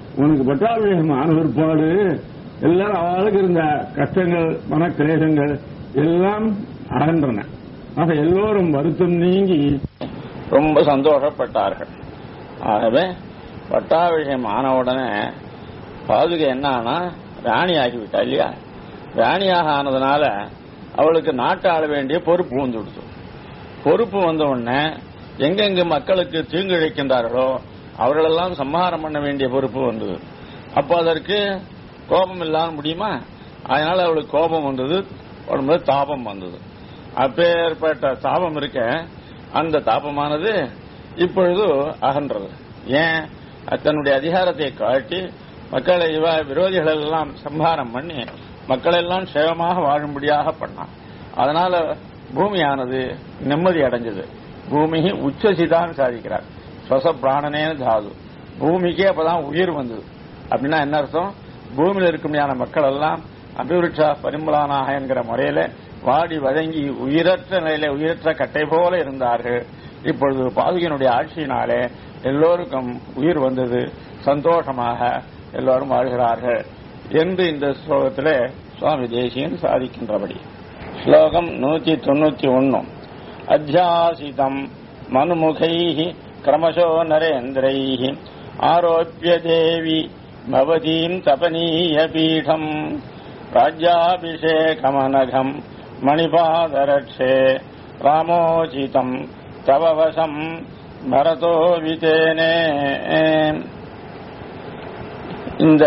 உனக்கு பட்டாபிஷேகம் ஆன பிற்பாடு எல்லாரும் அவளுக்கு இருந்த கஷ்டங்கள் மனக்கிரேசங்கள் எல்லாம் அகன்றன ஆக எல்லோரும் வருத்தம் நீங்கி ரொம்ப சந்தோஷப்பட்டார்கள் ஆகவே பட்டாபிஷேகம் ஆன உடனே பாதுகை என்ன ஆனா ராணி ஆகிவிட்டா இல்லையா ராணியாக ஆனதுனால அவளுக்கு நாட்டு ஆள வேண்டிய பொறுப்பு வந்துடுச்சு பொறுப்பு வந்த உடனே எங்கெங்க மக்களுக்கு தீங்கு இழைக்கின்றார்களோ அவர்களெல்லாம் சம்ஹாரம் பண்ண வேண்டிய பொறுப்பு வந்தது அப்போ அதற்கு கோபம் இல்லாம முடியுமா அதனால அவளுக்கு கோபம் வந்தது உடம்புல தாபம் வந்தது அப்பேற்பட்ட தாபம் இருக்க அந்த தாபமானது இப்பொழுது அகன்றது ஏன் தன்னுடைய அதிகாரத்தை காட்டி மக்களை இவ விரோதிகள் எல்லாம் சம்ஹாரம் பண்ணி மக்களெல்லாம் சேவமாக வாழும்படியாக பண்ணான் அதனால பூமியானது நிம்மதி அடைஞ்சது பூமி உச்சசிதான் சாதிக்கிறார் ஸ்வச பிராணனே தாது பூமிக்கே அப்பதான் உயிர் வந்தது அப்படின்னா என்ன அர்த்தம் பூமியில் இருக்கும்படியான மக்கள் எல்லாம் அபிவிருட்சா பரிமளானாக என்கிற முறையில வாடி வதங்கி உயிரற்ற நிலையில உயிரற்ற கட்டை போல இருந்தார்கள் இப்பொழுது பாதுகையினுடைய ஆட்சியினாலே எல்லோருக்கும் உயிர் வந்தது சந்தோஷமாக எல்லோரும் வாழ்கிறார்கள் என்று இந்த ஸ்லோகத்திலே சுவாமி தேசியன் சாதிக்கின்றபடி ஸ்லோகம் நூத்தி தொண்ணூத்தி ஒன்னு அத்தியாசிதம் மனுமுகை கிரமசோ நரேந்திரை ஆரோப்பிய தேவி பவதீம் தபனீய பீடம் ராஜ்யாபிஷேகமனகம் மணிபாதரட்சே ராமோச்சிதம் தவ வசம் பரதோ விதேனே இந்த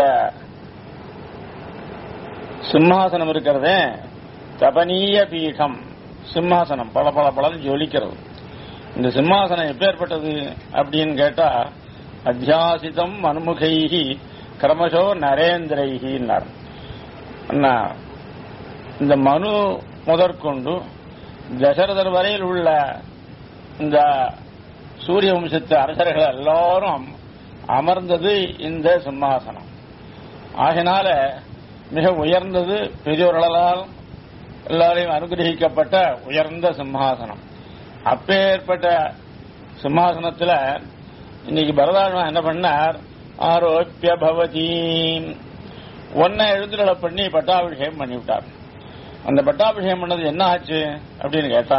சிம்மாசனம் இருக்கிறதே தபனீய பீடம் சிம்மாசனம் பல பல பலன் ஜொலிக்கிறது இந்த சிம்மாசனம் எப்பேற்பட்டது அப்படின்னு கேட்டா அத்தியாசிதம் மனுமுகைஹி கிரமசோ நரேந்திரைஹின்னார் அண்ணா இந்த மனு முதற்கொண்டு தசரதர் வரையில் உள்ள இந்த சூரிய வம்சத்து அரசர்கள் எல்லாரும் அமர்ந்தது இந்த சிம்மாசனம் ஆகினால மிக உயர்ந்தது பெரியோர்களால் எல்லாரையும் அனுகிரகிக்கப்பட்ட உயர்ந்த சிம்மாசனம் அப்பேற்பட்ட சிம்மாசனத்துல இன்னைக்கு பரதாழ்வன் என்ன பண்ணார் ஆரோப்பிய பவதி ஒன்ன எழுந்துடலை பண்ணி பட்டாபிஷேகம் பண்ணிவிட்டார் அந்த பட்டாபிஷேகம் பண்ணது என்ன ஆச்சு அப்படின்னு கேட்டா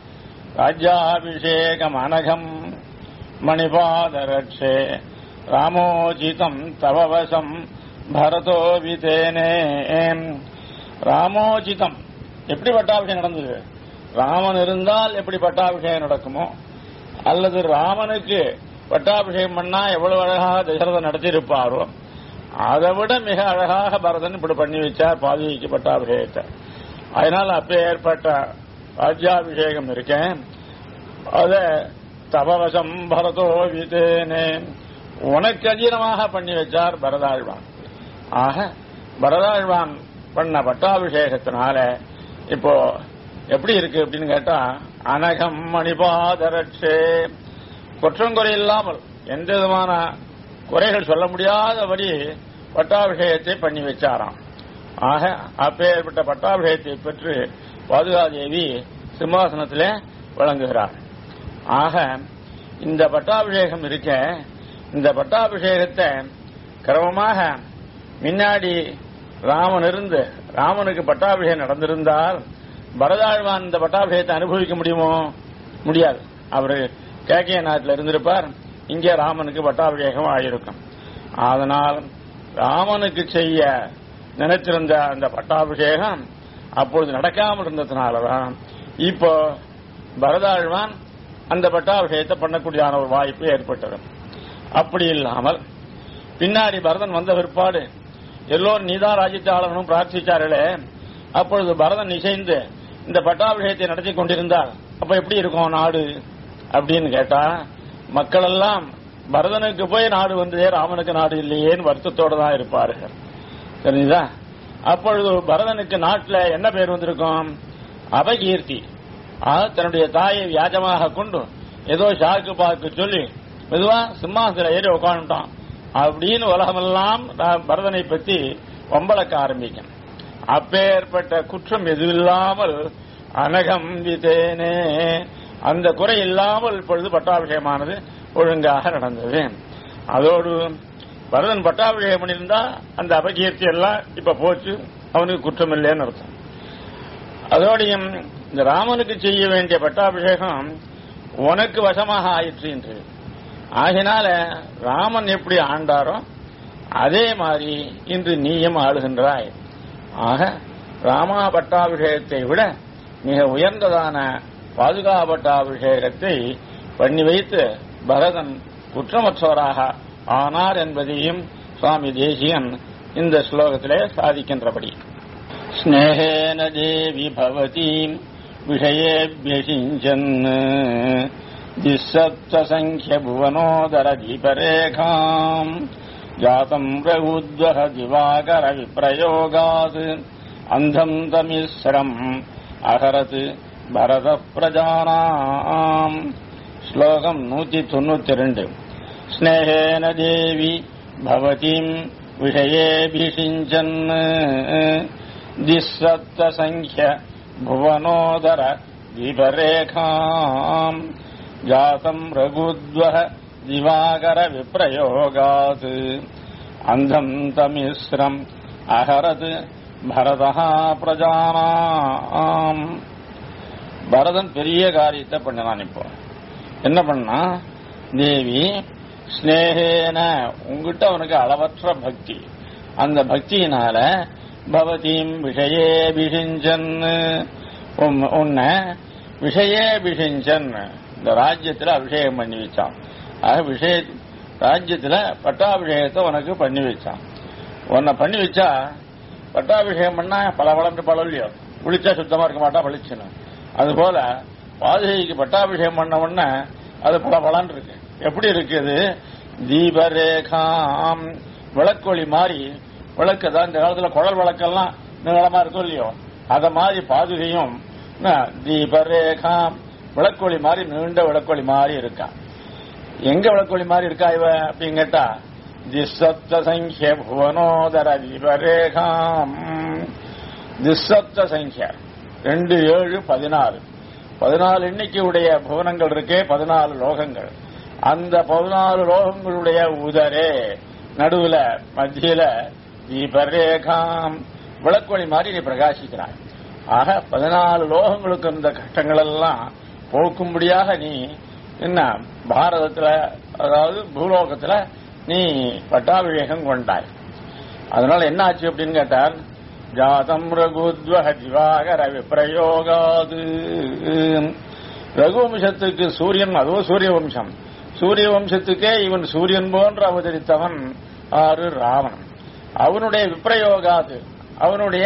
ராஜ்யாபிஷேகம் அனகம் மணிபாதரட்சே ராமோஜிதம் தவவசம் பரதோ விதேனே ராமோஜிதம் எப்படி பட்டாபிஷேகம் நடந்தது ராமன் இருந்தால் எப்படி பட்டாபிஷேகம் நடக்குமோ அல்லது ராமனுக்கு பட்டாபிஷேகம் பண்ணா எவ்வளவு அழகாக தசரதன் நடத்தியிருப்பாரோ அதை விட மிக அழகாக பரதன் இப்படி பண்ணி வச்சார் பாதுகைக்கு பட்டாபிஷேகத்தை அதனால அப்ப ஏற்பட்ட ராஜ்யாபிஷேகம் இருக்கேன் அத தபவசம் பரதோ விதேனே உனக்கு அதீனமாக பண்ணி வச்சார் பரதாழ்வான் ஆக பரதாழ்வான் பண்ண பட்டாபிஷேகத்தினால இப்போ எப்படி இருக்கு அப்படின்னு கேட்டா அனகம் மணிபாதரட்சே குற்றங்குறை இல்லாமல் எந்த விதமான குறைகள் சொல்ல முடியாதபடி பட்டாபிஷேகத்தை பண்ணி வச்சாராம் ஆக அப்பேற்பட்ட பட்டாபிஷேகத்தை பெற்று பாதுகாதேவி சிம்மாசனத்திலே விளங்குகிறார் ஆக இந்த பட்டாபிஷேகம் இருக்க இந்த பட்டாபிஷேகத்தை கிரமமாக முன்னாடி ராமன் இருந்து ராமனுக்கு பட்டாபிஷேகம் நடந்திருந்தால் பரதாழ்வான் இந்த பட்டாபிஷேகத்தை அனுபவிக்க முடியுமோ முடியாது அவரு கேக்கைய நாட்டில் இருந்திருப்பார் இங்கே ராமனுக்கு பட்டாபிஷேகம் ஆகியிருக்கும் அதனால் ராமனுக்கு செய்ய நினைச்சிருந்த அந்த பட்டாபிஷேகம் அப்பொழுது நடக்காமல் இருந்ததுனாலதான் இப்போ பரதாழ்வான் அந்த பட்டாபிஷேகத்தை பண்ணக்கூடியான ஒரு வாய்ப்பு ஏற்பட்டது அப்படி இல்லாமல் பின்னாடி பரதன் வந்த பிற்பாடு எல்லோரும் நீதான் ராஜ்யத்தை ஆளணும் பிரார்த்திச்சார்களே அப்பொழுது பரதன் இசைந்து இந்த பட்டாபிஷேகத்தை நடத்தி கொண்டிருந்தால் அப்ப எப்படி இருக்கும் நாடு அப்படின்னு கேட்டா மக்கள் எல்லாம் பரதனுக்கு போய் நாடு வந்ததே ராமனுக்கு நாடு இல்லையேன்னு வருத்தத்தோட தான் இருப்பார்கள் தெரிஞ்சுதா அப்பொழுது பரதனுக்கு நாட்டில் என்ன பேர் வந்திருக்கும் அபகீர்த்தி ஆக தன்னுடைய தாயை வியாஜமாக கொண்டு ஏதோ ஷாக்கு பாக்கு சொல்லி மெதுவா சிம்மாசனத்தில் ஏறி உட்காந்துட்டான் அப்படின்னு உலகமெல்லாம் பரதனை பத்தி வம்பளக்க ஆரம்பிக்கும் அப்பேற்பட்ட குற்றம் எதுவில்லாமல் அனகம் விதேனே அந்த குறை இல்லாமல் இப்பொழுது பட்டாபிஷேகமானது ஒழுங்காக நடந்தது அதோடு பரதன் பட்டாபிஷேகம் பண்ணியிருந்தா அந்த அபகீர்த்தி எல்லாம் இப்ப போச்சு அவனுக்கு குற்றம் இல்லைன்னு அர்த்தம் அதோடையும் இந்த ராமனுக்கு செய்ய வேண்டிய பட்டாபிஷேகம் உனக்கு வசமாக ஆயிற்று என்று ஆகினால ராமன் எப்படி ஆண்டாரோ அதே மாதிரி இன்று நீயும் ஆளுகின்றாய் ஆக ராமா பட்டாபிஷேகத்தை விட மிக உயர்ந்ததான பாதுகா பட்டாபிஷேகத்தை பண்ணி வைத்து பரதன் குற்றமற்றவராக ஆனார் என்பதையும் சுவாமி தேசியன் இந்த ஸ்லோகத்திலே சாதிக்கின்றபடி ஸ்னேகேன தேவி பவதீம் விஷயேபியசிஞ்சன் திசப்தசங்கிய புவனோதர தீபரேகாம் ஜாதம் ரகுத்வக திவாகர விப்ரயோகாத் அந்தம் தமிஸ்ரம் அகரத் பரத பிரஜானாம் ஸ்லோகம் நூத்தி தொண்ணூத்தி ரெண்டு ஸ்னேகேன தேவி பவதீம் விஷயேபிஷிஞ்சன் திசப்தசங்கிய புவனோதர தீபரேகாம் ஜாதம் ரகுத்வக திவாகர விப்ரயோகாத் அந்தம் தமிஸ்ரம் அகரத் பரதா பிரஜானாம் பரதன் பெரிய காரியத்தை பண்ணினான் இப்போ என்ன பண்ணா தேவி ஸ்னேகேன உங்ககிட்ட அவனுக்கு அளவற்ற பக்தி அந்த பக்தியினால பவதீம் விஷயேபிஷிஞ்சன் உன்னை விஷயேபிஷிஞ்சன் இந்த ராஜ்யத்துல அபிஷேகம் பண்ணி வச்சான் ஆக விஷய ராஜ்யத்துல பட்டாபிஷேகத்தை உனக்கு பண்ணி வச்சான் உன்னை பண்ணி வச்சா பட்டாபிஷேகம் பண்ணா பல வளர்ந்து பல இல்லையோ குளிச்சா சுத்தமா இருக்க மாட்டா பளிச்சுன்னு அதுபோல பாதுகைக்கு பட்டாபிஷேகம் பண்ண உடனே அது பல பலன் இருக்கு எப்படி இருக்குது தீபரேகாம் விளக்கொளி மாதிரி விளக்கு தான் இந்த காலத்துல குழல் விளக்கெல்லாம் நீளமா இருக்கும் இல்லையோ அத மாதிரி பாதுகையும் தீபரேகாம் விளக்கொளி மாதிரி நீண்ட விளக்கொளி மாதிரி இருக்கா எங்க விளக்கொளி மாதிரி இருக்கா இவ அப்படின்னு கேட்டா திசப்த சங்கிய புவனோதர தீபரேகாம் திசப்த சங்கிய ரெண்டு ஏழு பதினாறு பதினாலு எண்ணிக்கையுடைய புவனங்கள் இருக்கே பதினாலு லோகங்கள் அந்த பதினாலு லோகங்களுடைய உதரே நடுவுல மத்தியில தீபரேகாம் விளக்கொளி மாதிரி நீ பிரகாசிக்கிறாய் ஆக பதினாலு லோகங்களுக்கு இருந்த கஷ்டங்கள் எல்லாம் போக்கும்படியாக நீ என்ன பாரதத்துல அதாவது பூலோகத்துல நீ பட்டாபிஷேகம் கொண்டாய் அதனால என்ன ஆச்சு அப்படின்னு கேட்டால் ஜாதம் ரகுத்வக திவாகர விப்ரயோகாது ரகுவம்சத்துக்கு சூரியன் அதுவும் சூரிய வம்சம் சூரிய வம்சத்துக்கே இவன் சூரியன் போன்று அவதரித்தவன் ஆறு ராவன் அவனுடைய விப்ரயோகாது அவனுடைய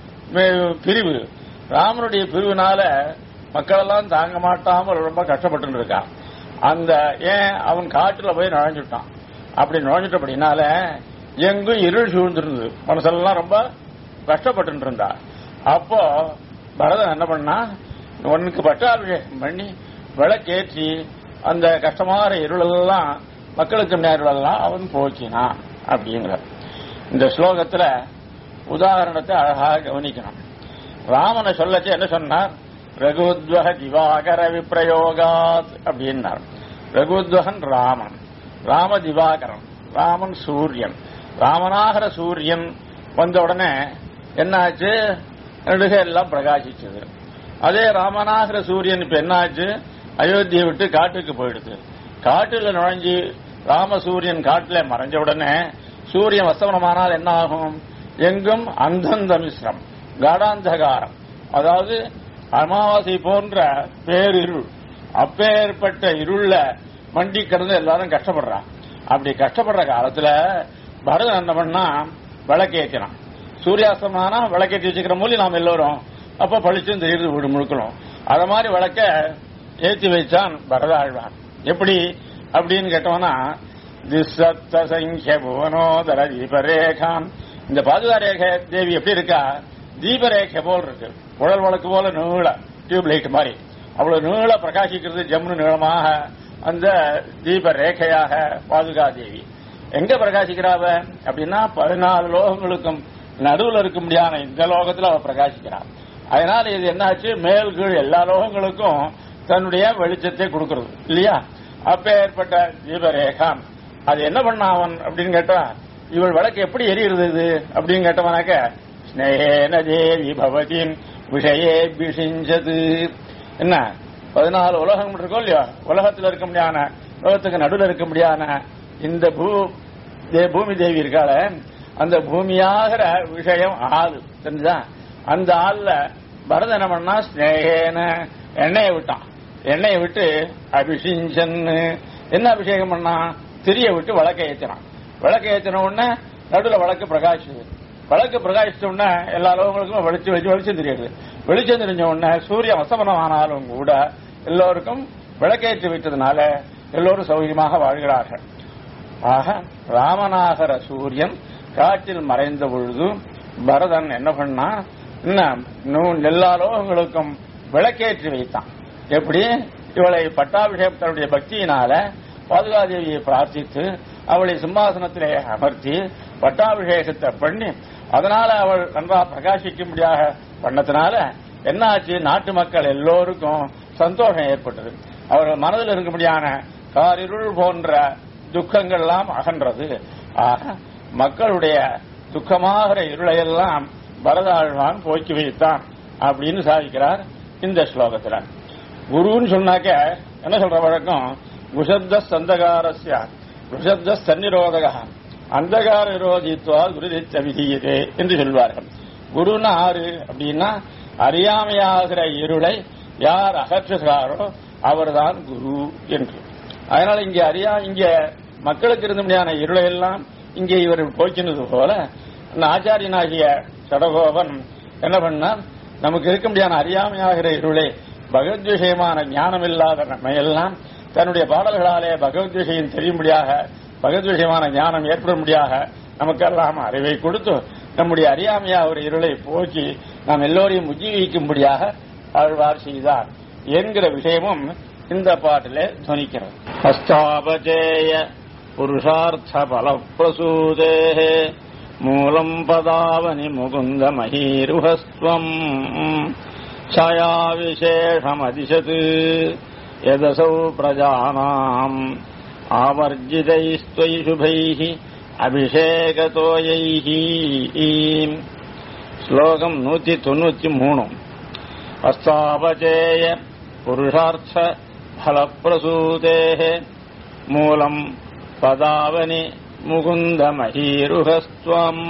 பிரிவு ராமனுடைய பிரிவினால மக்களெல்லாம் தாங்க மாட்டாமல் ரொம்ப கஷ்டப்பட்டு இருக்கான் அந்த ஏன் அவன் காட்டுல போய் நுழைஞ்சுட்டான் அப்படி நுழைஞ்சிட்டபடினால எங்கும் இருள் சூழ்ந்திருந்தது மனசெல்லாம் ரொம்ப கஷ்டப்பட்டு இருந்தா அப்போ பரதன் என்ன பண்ணா உனக்கு பட்டாபிஷேகம் பண்ணி விளக்கேற்றி அந்த கஷ்டமான இருளெல்லாம் மக்களுக்கு நேருளெல்லாம் அவன் போக்கினான் அப்படிங்கிற இந்த ஸ்லோகத்துல உதாரணத்தை அழகாக கவனிக்கணும் ராமனை சொல்லச்சு என்ன சொன்னார் ரகுத்வக திவாகர விப்ரயோகாத் அப்படின்னார் ரகுத்வகன் ராமன் ராம திவாகரன் ராமன் சூரியன் ராமனாகர சூரியன் வந்த உடனே என்னாச்சு நடுக எல்லாம் பிரகாசிச்சது அதே ராமநாகர சூரியன் இப்ப என்னாச்சு அயோத்தியை விட்டு காட்டுக்கு போயிடுது காட்டுல நுழைஞ்சு ராமசூரியன் காட்டுல மறைஞ்ச உடனே சூரியன் வஸ்தவனமானால் என்ன ஆகும் எங்கும் அந்தந்த மிஸ்ரம் காடாந்தகாரம் அதாவது அமாவாசை போன்ற பேரிருள் அப்பேற்பட்ட இருள்ல மண்டி கிடந்து எல்லாரும் கஷ்டப்படுறான் அப்படி கஷ்டப்படுற காலத்துல பரதன் என்ன பண்ணா விளக்கேற்றினான் சூரியாஸ்தமானா விளக்கேற்றி வச்சுக்கிற மூலி நாம் எல்லோரும் அப்ப பளிச்சும் தெரியுது வீடு முழுக்கணும் அத மாதிரி விளக்க ஏற்றி வைச்சான் பரதாழ்வான் எப்படி அப்படின்னு கேட்டோம்னா திசத்த சங்கிய புவனோதர தீபரேகாம் இந்த பாதுகா ரேகை தேவி எப்படி இருக்கா தீபரேகை போல் இருக்கு குழல் வழக்கு போல நீள டியூப் லைட் மாதிரி அவ்வளவு நீள பிரகாசிக்கிறது ஜம்னு நீளமாக அந்த தீப ரேகையாக பாதுகா தேவி எங்க பிரகாசிக்கிறாவ அப்படின்னா பதினாலு லோகங்களுக்கும் நடுவில் இருக்க முடியாத இந்த லோகத்துல அவ பிரகாசிக்கிறான் அதனால இது என்னாச்சு மேல் கீழ் எல்லா லோகங்களுக்கும் தன்னுடைய வெளிச்சத்தை கொடுக்கிறது இல்லையா அப்ப ஏற்பட்ட தீபரேகாம் அது என்ன பண்ண அவன் அப்படின்னு கேட்டா இவள் விளக்கு எப்படி எரியுறது இது அப்படின்னு கேட்டவனாக்க ஸ்னேகேன தேவி பவதின் விஷயே பிஷிஞ்சது என்ன பதினாலு உலகம் இருக்கோ இல்லையோ உலகத்துல இருக்க முடியாத உலகத்துக்கு நடுவில் இருக்க முடியாத இந்த பூ தே- பூமி தேவி இருக்காள அந்த பூமியாகிற விஷயம் ஆள் தெரிஞ்சா அந்த ஆள்ல பரதன் என்ன பண்ணா ஸ்னேகேன எண்ணெயை விட்டான் எண்ணெயை விட்டு அபிஷிஞ்சன்னு என்ன அபிஷேகம் பண்ணா திரிய விட்டு விளக்க ஏத்தினான் விளக்க ஏத்தின உடனே நடுவில் விளக்கு பிரகாசிச்சது விளக்கு பிரகாசிச்ச உடனே எல்லா லோகங்களுக்கும் வெளிச்சு வச்சு வெளிச்சம் தெரியுது வெளிச்சம் தெரிஞ்ச உடனே சூரியன் வசமனம் ஆனாலும் கூட எல்லோருக்கும் விளக்கேற்றி விட்டதுனால எல்லோரும் சௌகரியமாக வாழ்கிறார்கள் ஆக ராமநாகர சூரியன் காற்றில் மறைந்த பொழுது பரதன் என்ன பண்ணா என்ன இன்னும் எல்லா லோகங்களுக்கும் விளக்கேற்றி வைத்தான் எப்படி இவளை பட்டாபிஷேகம் தன்னுடைய பக்தியினால பாதுகாதேவியை பிரார்த்தித்து அவளை சிம்மாசனத்திலே அமர்த்தி பட்டாபிஷேகத்தை பண்ணி அதனால அவள் நன்றா பிரகாசிக்கும்படியாக பண்ணதுனால என்னாச்சு நாட்டு மக்கள் எல்லோருக்கும் சந்தோஷம் ஏற்பட்டது அவர்கள் மனதில் இருக்கும்படியான காரிருள் போன்ற துக்கங்கள் எல்லாம் அகன்றது ஆக மக்களுடைய துக்கமாகிற இருளையெல்லாம் பரதாழ்வான் போக்கி வைத்தான் அப்படின்னு சாதிக்கிறார் இந்த ஸ்லோகத்துல குருன்னு சொன்னாக்க என்ன சொல்ற வழக்கம் குஷப்த சந்தகாரஸ்ய குஷப்த சந்நிரோதக அந்தகார விரோதித்வா குருதித்த விதியதே என்று சொல்வார்கள் குருன்னு ஆறு அப்படின்னா அறியாமையாகிற இருளை யார் அகற்றுகிறாரோ அவர்தான் குரு என்று அதனால இங்க அறியா இங்க மக்களுக்கு இருந்தபடியான இருளை எல்லாம் இங்கே இவர் போக்கினது போல அந்த ஆச்சாரியனாகிய சடகோபன் என்ன பண்ணார் நமக்கு இருக்க முடியாத அறியாமையாகிற இருளை பகவத் விஷயமான ஞானம் இல்லாத நம்மையெல்லாம் தன்னுடைய பாடல்களாலே பகவத் விஷயம் தெரியும்படியாக பகவத் விஷயமான ஞானம் ஏற்படும்படியாக நமக்கெல்லாம் அறிவை கொடுத்து நம்முடைய அறியாமையா ஒரு இருளை போக்கி நாம் எல்லோரையும் உஜ்ஜீவிக்கும்படியாக ஆழ்வார் செய்தார் என்கிற விஷயமும் இந்த பாட்டிலே துணிக்கிறது ஹஸ்தாபஜேய புருஷார்த்த பலப்பிரசூதே மூலம் பதாவனி முகுந்த மகீருஹஸ்வம் छायाविशेषमदिशत् यदसौ प्रजानाम् आवर्जितैस्त्वयि शुभैः अभिषेकतोयैः श्लोकम् नूति தொண்ணூத்தி மூணு हस्तापचेय पुरुषार्थ फलप्रसूतेः मूलम् पदावनि मुकुन्दमहीरुहस्त्वम्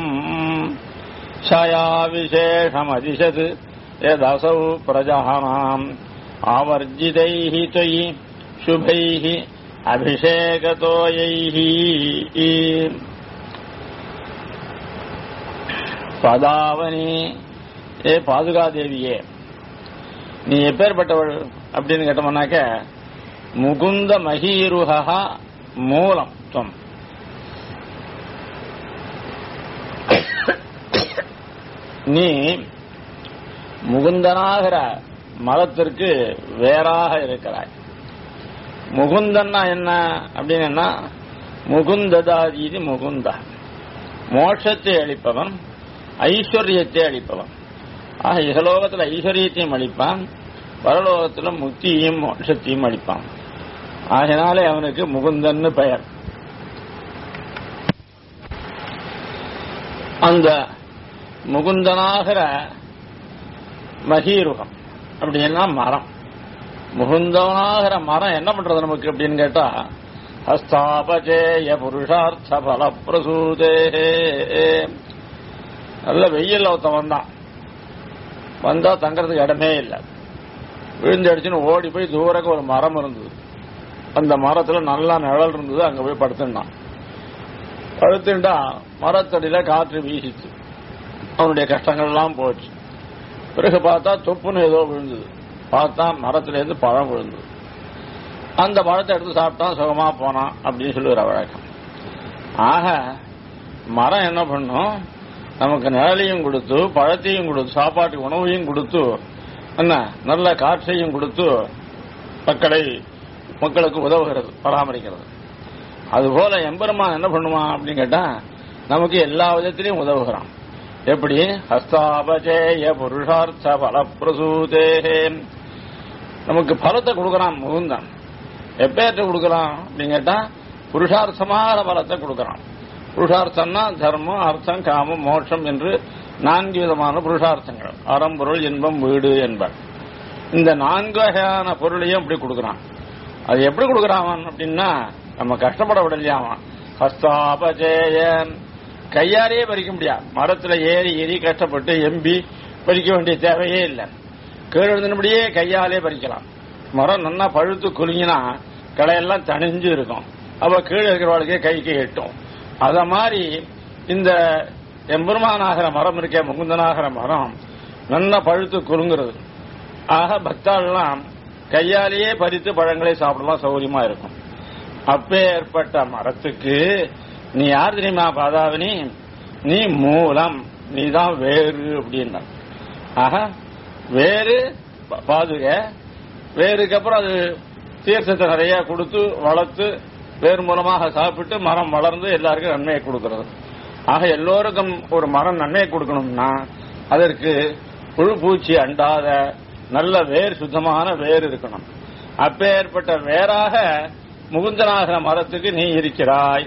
छायाविशेषमदिशत् यदसौ प्रजानाम् आवर्जितैः त्वयि शुभैः अभिषेकतोयैः பதாவனி ஏ பாதுகாதேவியே நீ எப்பேற்பட்டவள் அப்படின்னு கேட்டோம்னாக்க முகுந்த மகீருகா மூலம் துவம் நீ முகுந்தனாகிற மரத்திற்கு வேறாக இருக்கிறாய் முகுந்தன்னா என்ன அப்படின்னா முகுந்ததாதீதி முகுந்த மோட்சத்தை அளிப்பவன் ஐஸ்வர்யத்தை அளிப்பவன் ஆக இகலோகத்தில் ஐஸ்வர்யத்தையும் அளிப்பான் பரலோகத்தில் முக்தியையும் மோட்சத்தையும் அளிப்பான் ஆகினாலே அவனுக்கு முகுந்தன்னு பெயர் அந்த முகுந்தனாகிற மகீருகம் அப்படின்னா மரம் முகுந்தவனாகிற மரம் என்ன பண்றது நமக்கு அப்படின்னு கேட்டா ஹஸ்தாபஜேய புருஷார்த்த பல பிரசூதே நல்ல வெயில் ஒருத்தன் வந்தான் வந்தா தங்கறதுக்கு இடமே இல்லை விழுந்து அடிச்சுன்னு ஓடி போய் தூரக்கு ஒரு மரம் இருந்தது அந்த மரத்துல நல்லா நிழல் இருந்தது அங்க போய் படுத்துட்டான் படுத்துட்டா மரத்தடியில காற்று வீசிச்சு அவனுடைய கஷ்டங்கள் எல்லாம் போச்சு பிறகு பார்த்தா தொப்புன்னு ஏதோ விழுந்தது பார்த்தா மரத்துல இருந்து பழம் விழுந்தது அந்த பழத்தை எடுத்து சாப்பிட்டான் சுகமா போனான் அப்படின்னு சொல்லுகிற வழக்கம் ஆக மரம் என்ன பண்ணும் நமக்கு நிழலையும் கொடுத்து பழத்தையும் கொடுத்து சாப்பாட்டுக்கு உணவையும் கொடுத்து என்ன நல்ல காற்றையும் கொடுத்து மக்களை மக்களுக்கு உதவுகிறது பராமரிக்கிறது அதுபோல எம்பெருமான் என்ன பண்ணுவான் அப்படின்னு கேட்டா நமக்கு எல்லா விதத்திலையும் உதவுகிறான் எப்படி ஹஸ்தாபஜேய புருஷார்த்த பலப்பிரசூதே நமக்கு பலத்தை கொடுக்கறான் முகுந்தான் எப்பேற்ற கொடுக்கலாம் அப்படின்னு கேட்டா புருஷார்த்தமான பலத்தை கொடுக்கறான் புருஷார்த்தம்னா தர்மம் அர்த்தம் காமம் மோட்சம் என்று நான்கு விதமான புருஷார்த்தங்கள் அறம்பொருள் இன்பம் வீடு என்பர் இந்த நான்கு வகையான பொருளையும் இப்படி கொடுக்கறான் அது எப்படி கொடுக்கறான் அப்படின்னா நம்ம கஷ்டப்பட விடலையாமா ஹஸ்தாபஜேயன் கையாலேயே பறிக்க முடியாது மரத்துல ஏறி ஏறி கஷ்டப்பட்டு எம்பி பறிக்க வேண்டிய தேவையே இல்லை கீழே இருந்தபடியே கையாலே பறிக்கலாம் மரம் நல்லா பழுத்து குலுங்கினா களையெல்லாம் தணிஞ்சு இருக்கும் அப்ப கீழே இருக்கிறவளுக்கே கைக்கு எட்டும் அத மாதிரி இந்த எம்பெருமானாகிற மரம் இருக்கே முகுந்தனாகிற மரம் நல்லா பழுத்து குலுங்குறது ஆக பக்தாள்லாம் கையாலேயே பறித்து பழங்களை சாப்பிடலாம் சௌகரியமா இருக்கும் அப்பேற்பட்ட மரத்துக்கு நீ யார் தெரியுமா பாதாவினி நீ மூலம் நீ தான் வேறு அப்படின்னா ஆக வேறு ப- பாதுக வேருக்கு அப்புறம் அது தீர்த்தத்தை நிறைய கொடுத்து வளர்த்து வேர் மூலமாக சாப்பிட்டு மரம் வளர்ந்து எல்லாருக்கும் நன்மையை கொடுக்கிறது ஆக எல்லோருக்கும் ஒரு மரம் நன்மையை கொடுக்கணும்னா அதற்கு புழு பூச்சி அண்டாத நல்ல வேர் சுத்தமான வேர் இருக்கணும் அப்பேற்பட்ட வேறாக முகுந்தனாகிற மரத்துக்கு நீ இருக்கிறாய்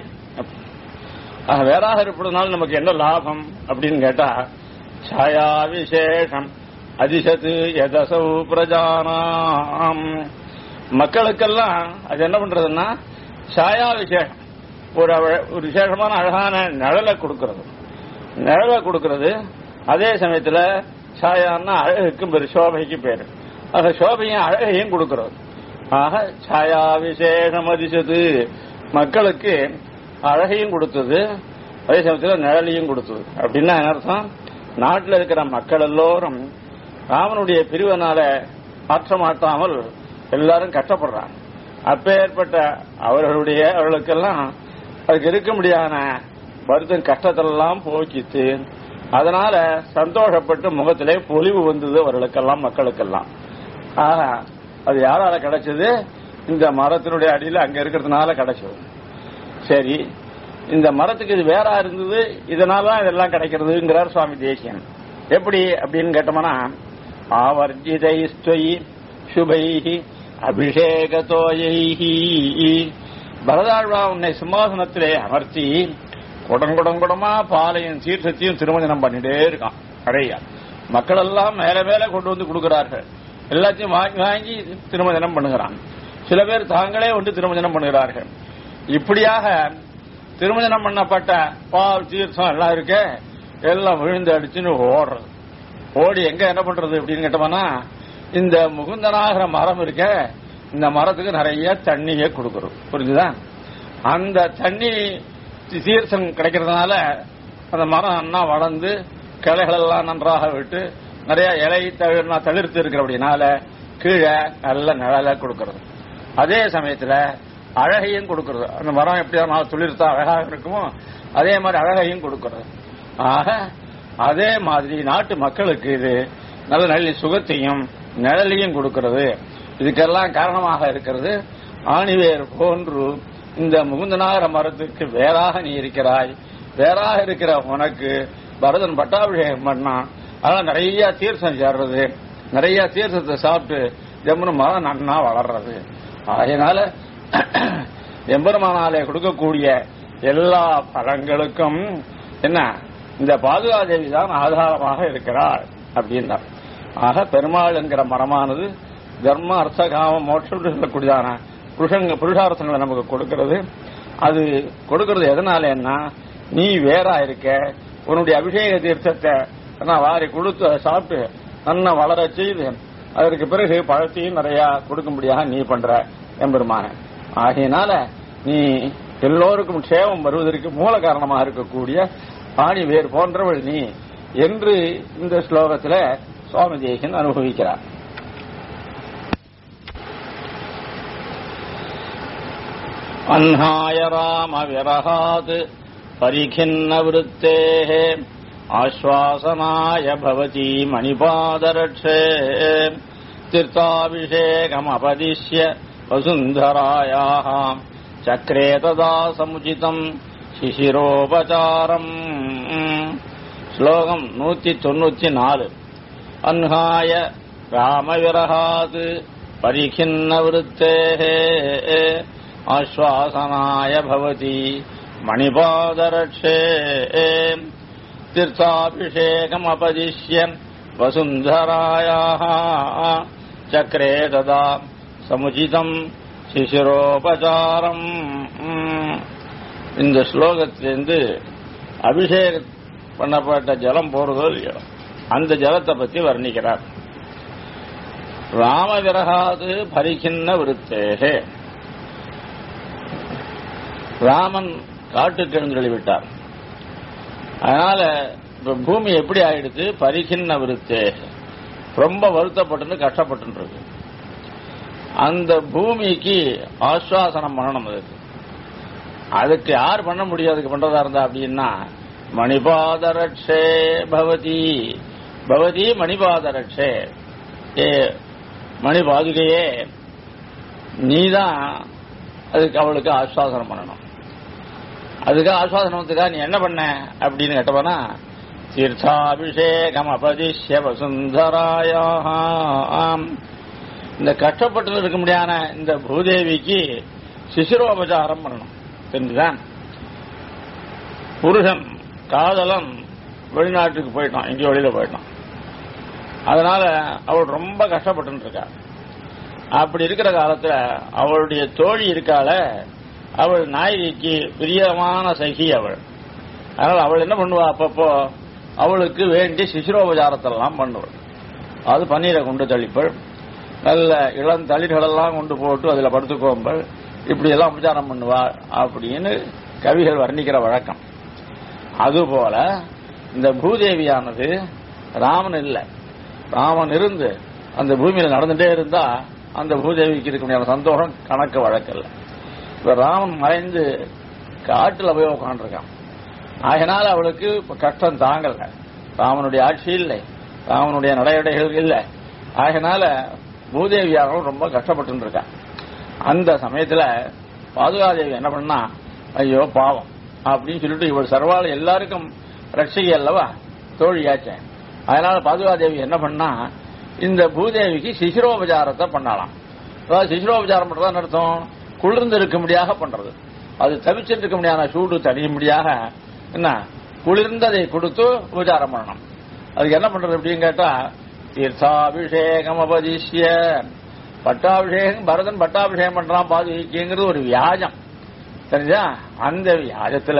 ஆக, வேறாக இருப்பதனால நமக்கு என்ன லாபம் அப்படின்னு கேட்டா சாயா விசேஷம் அதிசத்து எதசௌ பிரஜானாம் மக்களுக்கெல்லாம் அது என்ன பண்றதுன்னா சாயா விசேஷம் ஒரு அவ- ஒரு விசேஷமான அழகான நிழலை கொடுக்கிறது நிழலை கொடுக்கிறது அதே சமயத்துல சாயான்னா அழகுக்கும் பேரு சோபைக்கு பேரு ஆக சோபையும் அழகையும் கொடுக்கிறது ஆக சாயா விசேஷம் அதிசது மக்களுக்கு அழகையும் கொடுத்தது அதே சமயத்தில் நிழலையும் கொடுத்தது அப்படின்னா என்ன அர்த்தம் நாட்டில் இருக்கிற மக்கள் எல்லோரும் ராமனுடைய பிரிவினால மாற்ற மாட்டாமல் எல்லாரும் கஷ்டப்படுறாங்க அப்பேற்பட்ட அவர்களுடைய அவர்களுக்கெல்லாம் அதுக்கு இருக்க முடியாத வருத்தம் கஷ்டத்தெல்லாம் போக்கித்து அதனால சந்தோஷப்பட்டு முகத்திலே பொலிவு வந்தது அவர்களுக்கெல்லாம் மக்களுக்கெல்லாம் ஆக அது யாரால கிடைச்சது இந்த மரத்தினுடைய அடியில் அங்க இருக்கிறதுனால கிடைச்சது சரி இந்த மரத்துக்கு இது வேறா இருந்தது இதனால தான் இதெல்லாம் கிடைக்கிறதுங்கிறார் சுவாமி தேசியன் எப்படி அப்படின்னு கேட்டோம்னா ஆவர்ஜிதை ஸ்வயி சுபைஹி அபிஷேகத்தோயைஹி பரதாழ்வா உன்னை சிம்மாசனத்திலே அமர்த்தி குடம் குடம் குடமா பாலையும் தீர்த்தத்தையும் திருமணம் பண்ணிட்டே இருக்கான் நிறைய மக்கள் எல்லாம் மேல மேல கொண்டு வந்து கொடுக்கிறார்கள் எல்லாத்தையும் வாங்கி வாங்கி திருமணம் பண்ணுகிறான் சில பேர் தாங்களே வந்து திருமணம் பண்ணுகிறார்கள் இப்படியாக திருமணம் பண்ணப்பட்ட பால் தீர்த்தம் எல்லாம் இருக்க எல்லாம் விழுந்து அடிச்சுன்னு ஓடுறது ஓடி எங்க என்ன பண்றது அப்படின்னு கேட்டோம்னா இந்த முகுந்தனாகிற மரம் இருக்க இந்த மரத்துக்கு நிறைய தண்ணியை கொடுக்கறோம் புரிஞ்சுதா அந்த தண்ணி தி- தீர்த்தம் கிடைக்கிறதுனால அந்த மரம் நன்னா வளர்ந்து கிளைகள் எல்லாம் நன்றாக விட்டு நிறைய இலை தவிர தளிர்த்து இருக்கிறபடினால கீழே நல்ல நிழலை கொடுக்கறது அதே சமயத்துல அழகையும் கொடுக்கறது அந்த மரம் எப்படி நாள் துளிர்த்தா அழகாக இருக்குமோ அதே மாதிரி அழகையும் கொடுக்கறது ஆக அதே மாதிரி நாட்டு மக்களுக்கு இது நல்ல நல்ல சுகத்தையும் நிழலையும் கொடுக்கிறது இதுக்கெல்லாம் காரணமாக இருக்கிறது ஆணிவேர் போன்று இந்த முகுந்தனாகர மரத்துக்கு வேறாக நீ இருக்கிறாய் வேறாக இருக்கிற உனக்கு பரதன் பட்டாபிஷேகம் பண்ணான் அதெல்லாம் நிறைய தீர்த்தம் சேர்றது நிறைய தீர்த்தத்தை சாப்பிட்டு ஜம்முன்னு மரம் நன்னா வளர்றது அதனால எம்பெருமானாலே கொடுக்கக்கூடிய எல்லா பழங்களுக்கும் என்ன இந்த பாதுகாதேவி தான் ஆதாரமாக இருக்கிறாள் அப்படின்னார் ஆக பெருமாள் என்கிற மரமானது தர்ம அர்த்த காம மோட்சம் என்று சொல்லக்கூடியதான புருஷங்க புருஷார்த்தங்களை நமக்கு கொடுக்கிறது அது கொடுக்கிறது எதனாலன்னா நீ வேறா இருக்க உன்னுடைய அபிஷேக தீர்த்தத்தை நான் வாரி கொடுத்து அதை சாப்பிட்டு நல்லா வளர செய்து அதற்கு பிறகு பழத்தையும் நிறைய கொடுக்கும்படியாக நீ பண்ற எம்பெருமான ஆகையினால நீ எல்லோருக்கும் க்ஷேமம் வருவதற்கு மூல காரணமாக இருக்கக்கூடிய ஆணி வேர் போன்றவள் நீ என்று இந்த ஸ்லோகத்தில் சுவாமி தேசன் அனுபவிக்கிறார் அன்ஹாய ராம விரகாத் பரிகின்ன விருத்தேः ஆஸ்வாசனாய பவதி மணிபாதரட்சே तीर्थाभिषेकमपदिश्य वसुन्धरायाः चक्रे तदा समुचितम् शिशिरोपचारम् ஸ்லோகம் நூத்தி தொண்ணூத்தி நாலு அன்ஹாய ராமவிரகாத் பரிகின்ன விருத்தே ஆஸ்வாசனாய பவதி மணிபாதரட்சே तीर्थाभिषेकमपदिश्य वसुन्धरायाः चक्रे तदा समुचितम् சிசிரோபசாரம் இந்த ஸ்லோகத்திலிருந்து அபிஷேகம் பண்ணப்பட்ட ஜலம் போறதோ இல்லையோ அந்த ஜலத்தை பத்தி வர்ணிக்கிறார் ராமவிரகாது பரிகின்ன விருத்தேகே ராமன் காட்டுக்கு எழுந்தொழி விட்டார் அதனால இப்ப பூமி எப்படி ஆயிடுச்சு பரிகின்ன விருத்தே ரொம்ப வருத்தப்பட்டு கஷ்டப்பட்டு இருக்கு அந்த பூமிக்கு ஆஸ்வாசனம் பண்ணணும் அதுக்கு அதுக்கு யார் பண்ண முடியும் அதுக்கு பண்றதா இருந்தா அப்படின்னா மணிபாதரட்சே பவதி பவதி மணிபாதரட்சே ஏ மணிபாதுகையே நீதான் அதுக்கு அவளுக்கு ஆஸ்வாசனம் பண்ணணும் அதுக்கு ஆஸ்வாசனத்துக்காக நீ என்ன பண்ண அப்படின்னு கேட்டவனா தீர்த்தாபிஷேகம் அபதிஷ்ய வசுந்தராயாம் இந்த கஷ்டப்பட்டு இருக்க முடியாத இந்த பூதேவிக்கு சிசிரோபச்சாரம் பண்ணணும் தெரிஞ்சுதான் புருஷன் காதலன் வெளிநாட்டுக்கு போயிட்டான் எங்கேயோ வெளியில போயிட்டான் அதனால அவள் ரொம்ப கஷ்டப்பட்டு இருக்கா அப்படி இருக்கிற காலத்துல அவளுடைய தோழி இருக்கால அவள் நாயகிக்கு பிரியமான சகி அவள் அதனால அவள் என்ன பண்ணுவா அப்பப்போ அவளுக்கு வேண்டிய சிசிரோபச்சாரத்தெல்லாம் பண்ணுவள் அது பன்னீரை கொண்டு தளிப்பள் நல்ல இளம் தளிர்களெல்லாம் கொண்டு போட்டு அதில் படுத்துக்கோம்பள் இப்படி எல்லாம் உபச்சாரம் பண்ணுவாள் அப்படின்னு கவிகள் வர்ணிக்கிற வழக்கம் அதுபோல இந்த பூதேவியானது ராமன் இல்லை ராமன் இருந்து அந்த பூமியில நடந்துட்டே இருந்தா அந்த பூதேவிக்கு இருக்க முடியாத சந்தோஷம் கணக்கு வழக்கில்லை இப்ப ராமன் மறைந்து காட்டுல போய் உட்காந்துருக்கான் அதனால அவளுக்கு இப்ப கஷ்டம் தாங்கல ராமனுடைய ஆட்சி இல்லை ராமனுடைய நடையடைகள் இல்லை அதனால பூதேவியாகவும் ரொம்ப கஷ்டப்பட்டு இருக்கா அந்த சமயத்துல பாதுகாதேவி என்ன பண்ணா ஐயோ பாவம் அப்படின்னு சொல்லிட்டு இவள் சர்வால எல்லாருக்கும் ரட்சிகை அல்லவா தோழியாச்சேன் அதனால பாதுகாதேவி என்ன பண்ணா இந்த பூதேவிக்கு சிசிரோபச்சாரத்தை பண்ணலாம் அதாவது சிசிரோபச்சாரம் பண்றதா அர்த்தம் குளிர்ந்து இருக்கும்படியாக பண்றது அது தவிச்சிட்டு இருக்க முடியாத சூடு தனியும்படியாக என்ன குளிர்ந்ததை கொடுத்து உபச்சாரம் பண்ணணும் அதுக்கு என்ன பண்றது அப்படின்னு கேட்டா தீர்த்தாபிஷேகம் அபதிஷ்ய பட்டாபிஷேகம் பரதன் பட்டாபிஷேகம் பண்றான் பாதுகிங்கிறது ஒரு வியாஜம் தெரிஞ்சா அந்த வியாஜத்துல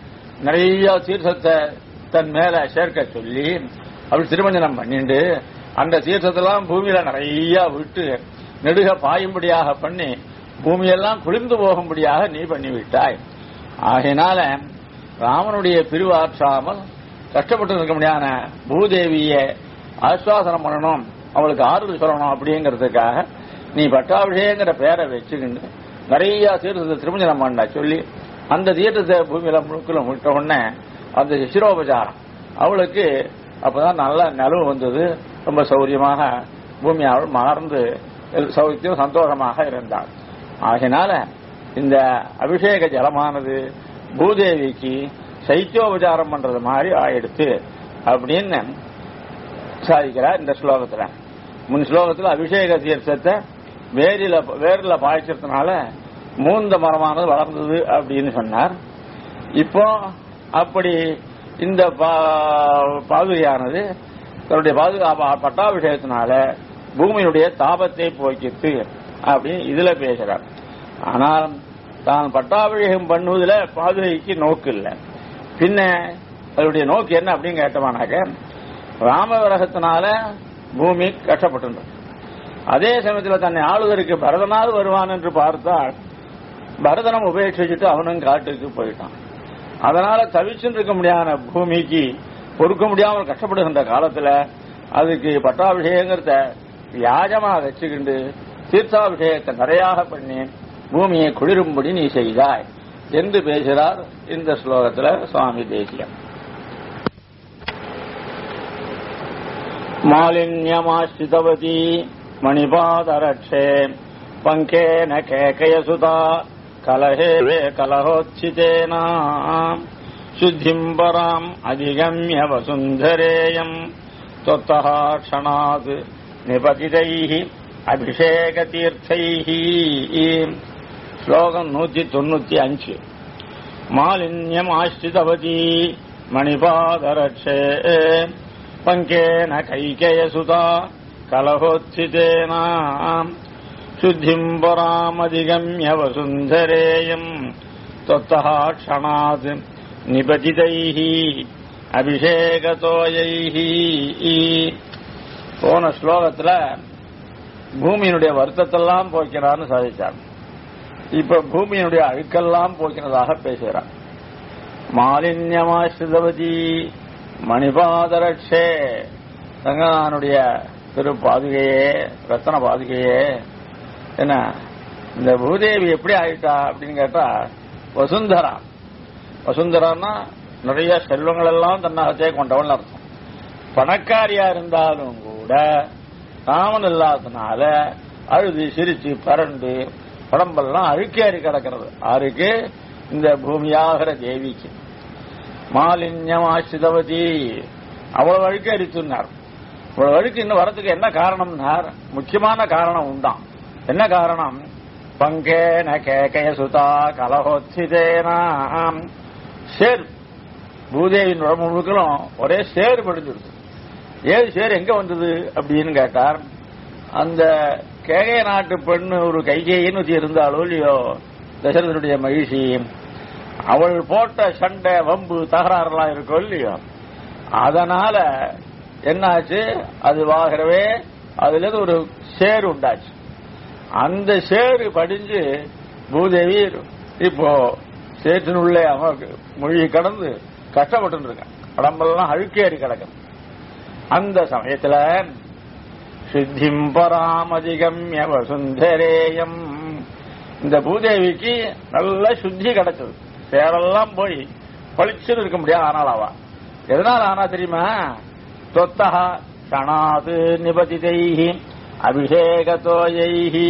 நிறைய தீர்த்தத்தை தன் மேல சேர்க்க சொல்லி அப்படி திருமஞ்சனம் பண்ணிண்டு அந்த தீர்த்தத்தெல்லாம் பூமியில நிறைய விட்டு நெடுக பாயும்படியாக பண்ணி பூமியெல்லாம் குளிர்ந்து போகும்படியாக நீ பண்ணி விட்டாய் ஆகையினால ராமனுடைய பிரிவாற்றாமல் கஷ்டப்பட்டு இருக்க முடியாத பூதேவியை ஆஸ்வாசனம் பண்ணணும் அவளுக்கு ஆறுதல் சொல்லணும் அப்படிங்கிறதுக்காக நீ பட்டாபிஷேகங்கிற பேரை வச்சுக்கிண்டு நிறைய தீர்த்தத்தை திருமஞ்சனம் பண்ண சொல்லி அந்த தீர்த்தத்தை பூமியில முழுக்கல விட்ட உடனே அந்த சிரோபச்சாரம் அவளுக்கு அப்பதான் நல்ல நிலவு வந்தது ரொம்ப சௌரியமாக பூமி அவள் மலர்ந்து சௌக்கியம் சந்தோஷமாக இருந்தாள் ஆகினால இந்த அபிஷேக ஜலமானது பூதேவிக்கு சைத்தியோபச்சாரம் பண்றது மாதிரி ஆயிடுத்து அப்படின்னு சாதிக்கிறார் இந்த ஸ்லோகத்துல முன் ஸ்லோகத்துல அபிஷேக தீர்த்தத்தை வேரில வேர்ல பாய்ச்சறதுனால மூந்த மரமானது வளர்ந்தது அப்படின்னு சொன்னார் இப்போ அப்படி இந்த பாதுகையானது தன்னுடைய பாதுகாப்பு பட்டாபிஷேகத்தினால பூமியினுடைய தாபத்தை போக்கித்து அப்படின்னு இதுல பேசுறார் ஆனால் தான் பட்டாபிஷேகம் பண்ணுவதில் பாதுகைக்கு நோக்கு இல்லை பின்ன அதனுடைய நோக்கு என்ன அப்படின்னு கேட்டோம்னாக்க ராமவிரகத்தினால பூமி கஷ்டப்பட்டு அதே சமயத்தில் தன்னை ஆளுவதற்கு பரதனாவது வருவான் என்று பார்த்தால் பரதனம் உபேட்சிச்சுட்டு அவனும் காட்டுக்கு போயிட்டான் அதனால தவிச்சுட்டு இருக்க முடியாத பூமிக்கு பொறுக்க முடியாமல் கஷ்டப்படுகின்ற காலத்துல அதுக்கு பட்டாபிஷேகங்கிறத வியாஜமா வச்சுக்கிண்டு தீர்த்தாபிஷேகத்தை நிறையாக பண்ணி பூமியை குளிரும்படி நீ செய்தாய் என்று பேசுகிறார் இந்த ஸ்லோகத்துல சுவாமி தேசியம் மாலின்யமாஸ்திதவதி மணிபாதரட்சே பங்கேன கேகயசுதா கலஹே வே கலஹோச்சிதேன சுத்திம் பராம் அதிகம்ய வசுந்தரேயம் त्वत्तः क्षणात् निपतितैः अभिषेकतीर्थैः ஸ்லோகம் நூத்தி தொண்ணூத்தி அஞ்சு மாலின்யம் ஆஸ்ரிதவதி மணிபாதரட்சே பங்கேன கைகேயசுதா கலகோத்சிதேனாம் சுத்திம் பராமதிகம்ய வசுந்தரேயம் தொத்தः க்ஷணாத் நிபதிதைः அபிஷேகத்தோயைः போன ஸ்லோகத்துல பூமியினுடைய வருத்தத்தெல்லாம் போக்கிறான்னு சாதிச்சார் இப்ப பூமியினுடைய அழுக்கெல்லாம் போக்கிறதாக பேசுகிறார் மாலின்யமாஸ்ரிதவதி மணிபாதரட்சே ரங்கநாதனுடைய திரு பாதுகையே ரத்தன பாதுகையே என்ன இந்த பூதேவி எப்படி ஆயிட்டா அப்படின்னு கேட்டா வசுந்தரா வசுந்தரான்னா நிறைய செல்வங்கள் எல்லாம் தன்னகத்தே கொண்டவள் அர்த்தம் பணக்காரியா இருந்தாலும் கூட ராமன் இல்லாதனால அழுது சிரிச்சு பரண்டு உடம்பெல்லாம் அழுக்கேறி கிடக்கிறது ஆருக்கு இந்த பூமியாகிற தேவிக்கு மாலின்யம் ஆசிதவதி அவ்வளவு அழுக்கு அரித்துனார் இவ்வளவு அழுக்கு இன்னும் வரதுக்கு என்ன காரணம்னார் முக்கியமான காரணம் உண்டாம் என்ன காரணம் பங்கேன கேகய சுதா கலஹோத்சிதேனாம் சேர் பூதேவின் உடம்பு முழுக்களும் ஒரே சேர் படிஞ்சிருக்கு ஏது சேர் எங்க வந்தது அப்படின்னு கேட்டார் அந்த கேகய நாட்டு பெண்ணு ஒரு கைகேயின்னு வச்சு இருந்தாலோ இல்லையோ தசரதனுடைய மகிழ்ச்சி அவள் போட்ட சண்டை வம்பு தகராறுலாம் இருக்கோ இல்லையோ அதனால என்னாச்சு அது வாகரவே அதுல இருந்து ஒரு சேர் உண்டாச்சு அந்த சேரு படிஞ்சு பூதேவி இப்போ சேற்றினுள்ளே அவன் மொழி கடந்து கஷ்டப்பட்டு இருக்கான் உடம்பெல்லாம் அழுக்கேறி கிடக்கும் அந்த சமயத்துல சித்திம் பராமதிகம்ய வசுந்தரேயம் இந்த பூதேவிக்கு நல்ல சுத்தி கிடைச்சது சேரெல்லாம் போய் பளிச்சுன்னு இருக்க முடியாது ஆனால் அவ எதனால ஆனா தெரியுமா தொத்தகா கணாது நிபதிதைஹி அபிஷேகத்தோயைஹி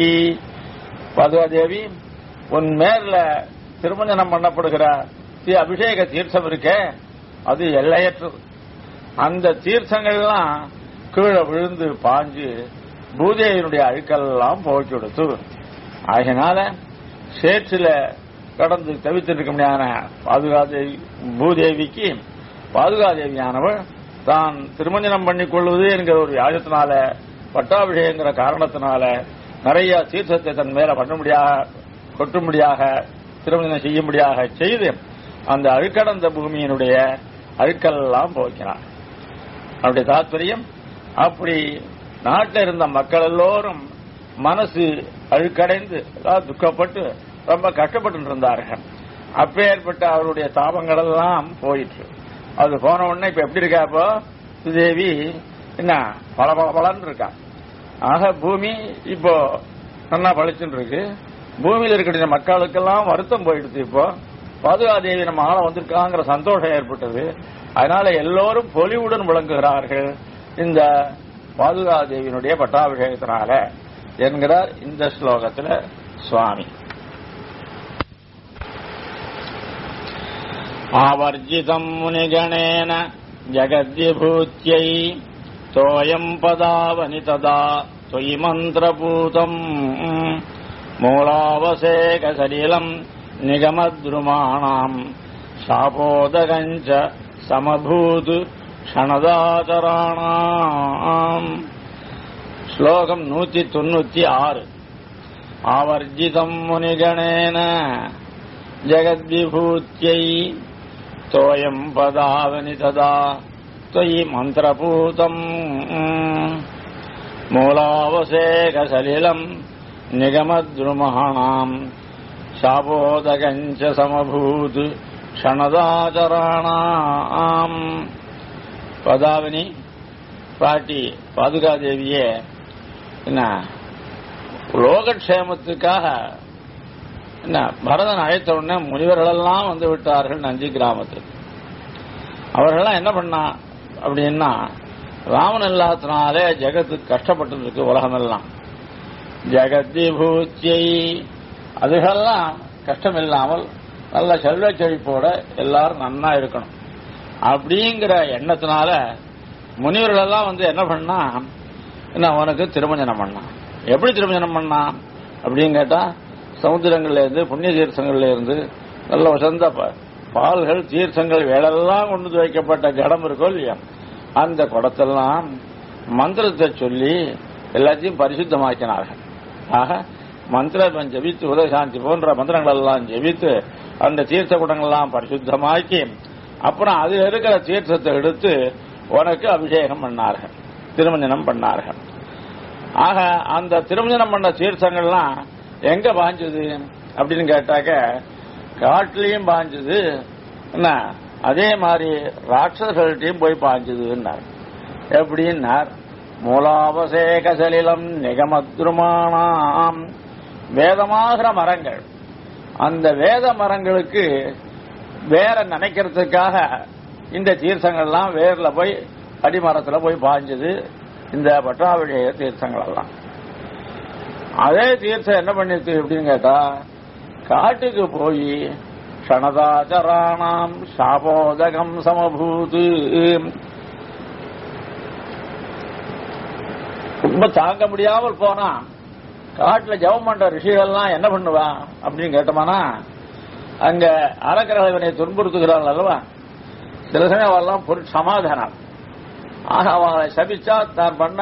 பதுவாதேவி உன் மேல திருமஞ்சனம் பண்ணப்படுகிற தி அபிஷேக தீர்த்தம் இருக்க அது எல்லையற்றது அந்த தீர்த்தங்கள்லாம் கீழே விழுந்து பாஞ்சு பூதேவியினுடைய அழுக்கெல்லாம் போக்கி கொடுத்து ஆகினால சேற்றில கடந்து தவித்திருக்க முடியாத பாதுகாதேவி பூதேவிக்கு பாதுகாதேவியானவள் தான் திருமஞ்சனம் பண்ணிக் கொள்வது என்கிற ஒரு யாகத்தினால பட்டாபிஷேகங்கிற காரணத்தினால நிறைய தீர்த்தத்தை தன் மேல பண்ணும்படியாக கொட்டும்படியாக திருமஞ்சனம் செய்யும்படியாக செய்து அந்த அழுக்கடந்த பூமியினுடைய அழுக்கெல்லாம் போக்கினார் அவருடைய தாத்பரியம் அப்படி நாட்டில் இருந்த மக்கள் எல்லோரும் மனசு அழுக்கடைந்து அதாவது துக்கப்பட்டு ரொம்ப கஷ்டப்பட்டு இருந்தார்கள் அப்பேற்பட்ட அவருடைய தாபங்கள் எல்லாம் போயிற்று அது போன உடனே இப்ப எப்படி இருக்கா இப்போ சுதேவி என்ன பல பல பலன்னு இருக்கா ஆக பூமி இப்போ நல்லா பழிச்சுட்டு இருக்கு பூமியில் இருக்கிற மக்களுக்கெல்லாம் வருத்தம் போயிடுது இப்போ பாதுகாதேவி நம்ம ஆள வந்திருக்காங்கிற சந்தோஷம் ஏற்பட்டது அதனால எல்லோரும் பொலிவுடன் விளங்குகிறார்கள் இந்த பாதுகாதேவியினுடைய பட்டாபிஷேகத்தினால என்கிறார் இந்த ஸ்லோகத்துல சுவாமி ஆவர்ஜிதம் முனிகணேன ஜகத்விபூத்யை தோயம் பதாவனி ததா தொயி மந்திரபூதம் மூலாவசேகசலிலம் நிகமத்ருமாணாம் சாபோதகஞ்ச சமபூது க்ஷணதாச்சராணாம் ஸ்லோகம் நூத்தி தொண்ணூத்தி ஆறு ஆவர்ஜிதம் முனிகணேன ஜகத்விபூத்யை தோயம் பதாவனி ததா त्वयि मन्त्रपूतम् मूलावशेखसलिलम् निगमद्रुमहाणाम् शापोदकम् च समभूत् க்ஷணதாச்சராணாம் பதாவினி பாட்டி பாதுகாதேவியே என்ன லோகக்ஷேமத்துக்காக என்ன பரதன் அழைத்த உடனே முனிவர்களெல்லாம் வந்து விட்டார்கள் நஞ்சி கிராமத்துக்கு அவர்கள்லாம் என்ன பண்ணா அப்படின்னா ராமன் இல்லாதனாலே ஜெகத்து கஷ்டப்பட்டு இருக்கு உலகமெல்லாம் ஜெகத்தி பூச்சியை அதுகெல்லாம் கஷ்டம் இல்லாமல் நல்ல செல்வ செழிப்போட எல்லாரும் நன்னா இருக்கணும் அப்படிங்கிற எண்ணத்தினால முனிவர்கள் எல்லாம் வந்து என்ன பண்ணா என்ன உனக்கு திருமஞ்சனம் பண்ணான் எப்படி திருமஞ்சனம் பண்ணான் அப்படின்னு கேட்டா சமுத்திரங்கள்ல இருந்து புண்ணிய தீர்த்தங்கள்ல இருந்து நல்ல வசந்த ப- பால்கள் தீர்த்தங்கள் வேலெல்லாம் கொண்டு வந்து வைக்கப்பட்ட கடம் இருக்கோ இல்லையா அந்த குடத்தெல்லாம் மந்திரத்தை சொல்லி எல்லாத்தையும் பரிசுத்தமாக்கினார்கள் ஆக மந்திரம் ஜெபித்து உதயசாந்தி போன்ற மந்திரங்கள் எல்லாம் ஜெபித்து அந்த தீர்த்த குடங்கள்லாம் பரிசுத்தமாக்கி அப்புறம் அதில் இருக்கிற தீர்த்தத்தை எடுத்து உனக்கு அபிஷேகம் பண்ணார்கள் திருமஞ்சனம் பண்ணார்கள் ஆக அந்த திருமஞ்சனம் பண்ண தீர்த்தங்கள்லாம் எங்க பாஞ்சது அப்படின்னு கேட்டாக்க காட்டுலயும் பாஞ்சது என்ன அதே மாதிரி ராட்சசர்கள்ட்டையும் போய் பாஞ்சதுன்னார் எப்படின்னார் மூலாபசேக சலிலம் நிகமத்ருமானாம் வேதமாகிற மரங்கள் அந்த வேத மரங்களுக்கு வேற நினைக்கிறதுக்காக இந்த தீர்த்தங்கள்லாம் வேர்ல போய் அடிமரத்துல போய் பாஞ்சது இந்த பட்டாபிஷேக தீர்த்தங்கள் எல்லாம் அதே தீர்த்தம் என்ன பண்ணிச்சு அப்படின்னு கேட்டா காட்டுக்கு போய் க்ஷணதாச்சராணாம் சாபோதகம் சமபூது ரொம்ப தாங்க முடியாமல் போனா காட்டுல ஜெபம் பண்ற ரிஷிகள்லாம் என்ன பண்ணுவா அப்படின்னு கேட்டோமானா அங்க அறக்கிறவனை துன்புறுத்துகிறாள் அல்லவா சில சமயம் அவெல்லாம் பொருள் சமாதானம் ஆக அவங்களை சபிச்சா தான் பண்ண